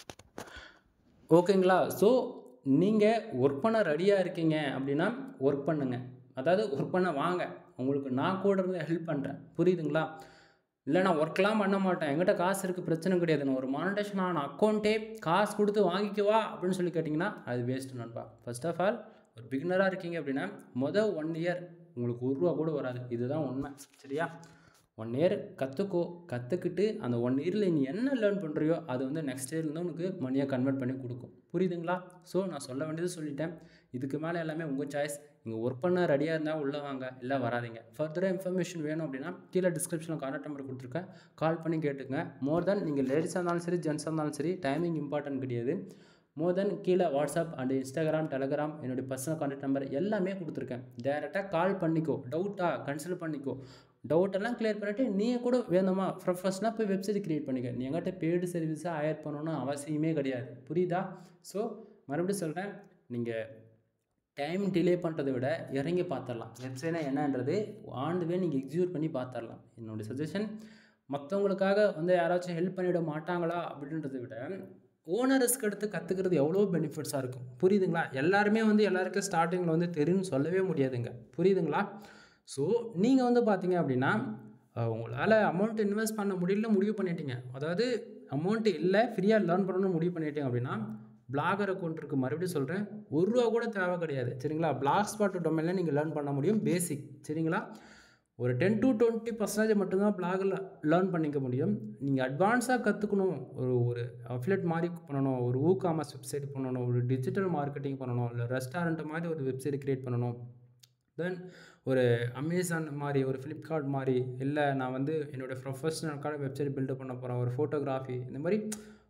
ஓகேங்களா ஸோ நீங்கள் ஒர்க் பண்ண ரெடியாக இருக்கீங்க அப்படின்னா ஒர்க் பண்ணுங்க அதாவது ஒர்க் பண்ண வாங்க உங்களுக்கு நான் கூட இருந்து ஹெல்ப் பண்ணுறேன் புரியுதுங்களா இல்லை நான் ஒர்க்லாம் பண்ண மாட்டேன் என்கிட்ட காசு இருக்குது பிரச்சனை கிடையாது நான் ஒரு மானிட்டேஷன் ஆன அக்கௌண்ட்டே காசு கொடுத்து வாங்கிக்கவா அப்படின்னு சொல்லி கேட்டிங்கன்னா அது வேஸ்ட்டு நண்பா ஃபர்ஸ்ட் ஆஃப் ஆல் ஒரு பிகினராக இருக்கீங்க அப்படின்னா மொதல் ஒன் இயர் உங்களுக்கு ஒரு ரூபா கூட வராது இதுதான் உண்மை சரியா ஒன் இயர் கற்றுக்கோ கற்றுக்கிட்டு அந்த ஒன் இயரில் நீ என்ன லேர்ன் பண்ணுறியோ அது வந்து நெக்ஸ்ட் இயர்லேருந்து உனக்கு மணியாக கன்வெர்ட் பண்ணி கொடுக்கும் புரியுதுங்களா ஸோ நான் சொல்ல வேண்டியது சொல்லிட்டேன் இதுக்கு மேலே எல்லாமே உங்கள் சாய்ஸ் நீங்கள் ஒர்க் பண்ண ரெடியாக இருந்தால் உள்ளே வாங்க இல்லை வராதிங்க ஃபர்தராக இன்ஃபர்மேஷன் வேணும் அப்படின்னா கீழே டிஸ்கிரிப்ஷனில் கான்டாக்ட் நம்பர் கொடுத்துருக்கேன் கால் பண்ணி கேட்டுங்க மோர் தென் நீங்கள் லேடிஸாக இருந்தாலும் சரி ஜென்ஸாக இருந்தாலும் சரி டைமிங் இம்பார்ட்டன்ட் கிடையாது மோர் தென் கீழே வாட்ஸ்அப் அண்ட் இன்ஸ்டாகிராம் டெலகிராம் என்னுடைய பர்சனல் கான்டாக்ட் நம்பர் எல்லாமே கொடுத்துருக்கேன் டேரெக்டாக கால் பண்ணிக்கோ டவுட்டாக கன்சல்ட் பண்ணிக்கோ டவுட்டெல்லாம் கிளியர் பண்ணிவிட்டு நீயே கூட வேணுமா ப்ரொஃபஷனாக போய் வெப்சைட் க்ரியேட் பண்ணிக்க நீ எங்கிட்ட பெய்டு சர்வீஸாக ஹயர் பண்ணணும்னு அவசியமே கிடையாது புரியுதா ஸோ மறுபடியும் சொல்கிறேன் நீங்கள் டைம் டிலே பண்ணுறதை விட இறங்கி பார்த்துடலாம் வெப்சைட்னா என்னன்றது ஆண்டுவே நீங்கள் எக்ஸிக்யூட் பண்ணி பார்த்துடலாம் என்னுடைய சஜஷன் மற்றவங்களுக்காக வந்து யாராச்சும் ஹெல்ப் பண்ணிவிட மாட்டாங்களா அப்படின்றத விட ஓனர் ரிஸ்க் எடுத்து கற்றுக்கிறது எவ்வளோ பெனிஃபிட்ஸாக இருக்கும் புரியுதுங்களா எல்லாருமே வந்து எல்லாருக்கும் ஸ்டார்டிங்கில் வந்து தெரியும்னு சொல்லவே முடியாதுங்க புரியுதுங்களா ஸோ நீங்கள் வந்து பார்த்தீங்க அப்படின்னா அஹ், உங்களால் அமௌண்ட் இன்வெஸ்ட் பண்ண முடியல முடிவு பண்ணிட்டீங்க அதாவது அமௌண்ட் இல்லை ஃப்ரீயாக லேர்ன் பண்ணணும்னு முடிவு பண்ணிட்டீங்க அப்படின்னா பிளாகர் அக்கௌண்ட் இருக்குது மறுபடியும் சொல்கிறேன் ஒரு ரூபா கூட தேவை கிடையாது சரிங்களா பிளாக் ஸ்பாட் டொமைனில் நீங்கள் லேர்ன் பண்ண முடியும் பேசிக் சரிங்களா ஒரு டென் டு டுவெண்ட்டி பர்சன்டேஜ் மட்டும்தான் பிளாகில் லேர்ன் பண்ணிக்க முடியும் நீங்கள் அட்வான்ஸாக கற்றுக்கணும் ஒரு ஒரு அஃபிலேட் மாதிரி பண்ணணும் ஒரு ஊ காமர்ஸ் வெப்சைட் பண்ணணும் ஒரு டிஜிட்டல் மார்க்கெட்டிங் பண்ணணும் இல்லை ரெஸ்டாரண்ட் மாதிரி ஒரு வெப்சைட் க்ரியேட் பண்ணணும் தென் ஒரு அமேசான் மாதிரி ஒரு ஃப்ளிப்கார்ட் மாதிரி இல்லை நான் வந்து என்னோடய ப்ரொஃபஷனலுக்கான வெப்சைட் பில்டு பண்ண போகிறேன் ஒரு ஃபோட்டோகிராஃபி இந்த மாதிரி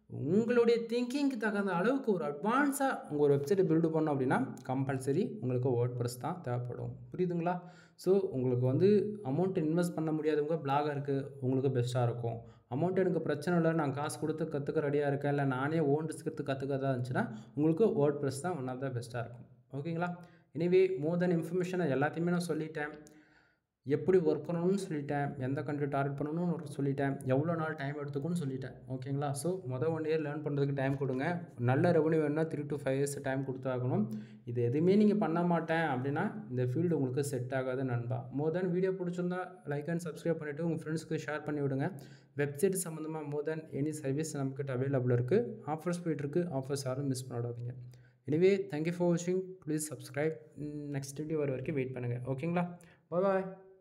உங்களுடைய திங்கிங்க்கு தகுந்த அளவுக்கு ஒரு அட்வான்ஸாக உங்கள் ஒரு வெப்சைட்டை பில்டு பண்ணோம் அப்படின்னா கம்பல்சரி உங்களுக்கு வேர்ட் ப்ரெஸ் தான் தேவைப்படும் புரியுதுங்களா ஸோ உங்களுக்கு வந்து அமௌண்ட் இன்வெஸ்ட் பண்ண முடியாதவங்க பிளாகருக்கு உங்களுக்கு பெஸ்ட்டாக இருக்கும் அமௌண்ட் எனக்கு பிரச்சனை இல்லை நான் காசு கொடுத்து கற்றுக்க ரெடியாக இருக்கேன் இல்லை நானே ஓன் ரிஸ்க் எடுத்து கற்றுக்கதா இருந்துச்சுன்னா உங்களுக்கு வேர்ட் ப்ரெஸ் தான் ஒன் ஆஃப் த பெஸ்ட்டாக இருக்கும் ஓகேங்களா எனிவே மோர் தென் இன்ஃபர்மேஷனை எல்லாத்தையுமே நான் சொல்லிட்டேன் எப்படி ஒர்க் பண்ணணும்னு சொல்லிட்டேன் எந்த கண்ட்ரி டார்கெட் பண்ணணும்னு சொல்லிட்டேன் எவ்வளோ நாள் டைம் எடுத்துக்கும்னு சொல்லிட்டேன் ஓகேங்களா ஸோ மொதல் ஒன் இயர் லேர்ன் பண்ணுறதுக்கு டைம் கொடுங்க நல்ல ரெவன்யூ வேணும்னா three to five years time கொடுத்தாகணும் இது எதுவுமே நீங்கள் பண்ண மாட்டேன் அப்படின்னா இந்த ஃபீல்டு உங்களுக்கு செட் ஆகாது நண்பா மோர் தென் வீடியோ பிடிச்சிருந்தா லைக் அண்ட் சப்ஸ்கிரைப் பண்ணிவிட்டு உங்கள் ஃப்ரெண்ட்ஸ்க்கு ஷேர் பண்ணி விடுங்க வெப்சைட் சம்மந்தமாக மோர் தென் எனி சர்வீஸ் நம்மக்கிட்ட அவைலபிள் இருக்குது ஆஃபர்ஸ் போயிட்டுருக்கு ஆஃபர்ஸ் யாரும் மிஸ் பண்ணிடாதீங்க எனிவே தேங்க்யூ ஃபார் வாட்சிங் ப்ளீஸ் சப்ஸ்கிரைப் நெக்ஸ்ட் வீடியோ வர வரைக்கும் வெயிட் பண்ணுங்கள் ஓகேங்களா பாய்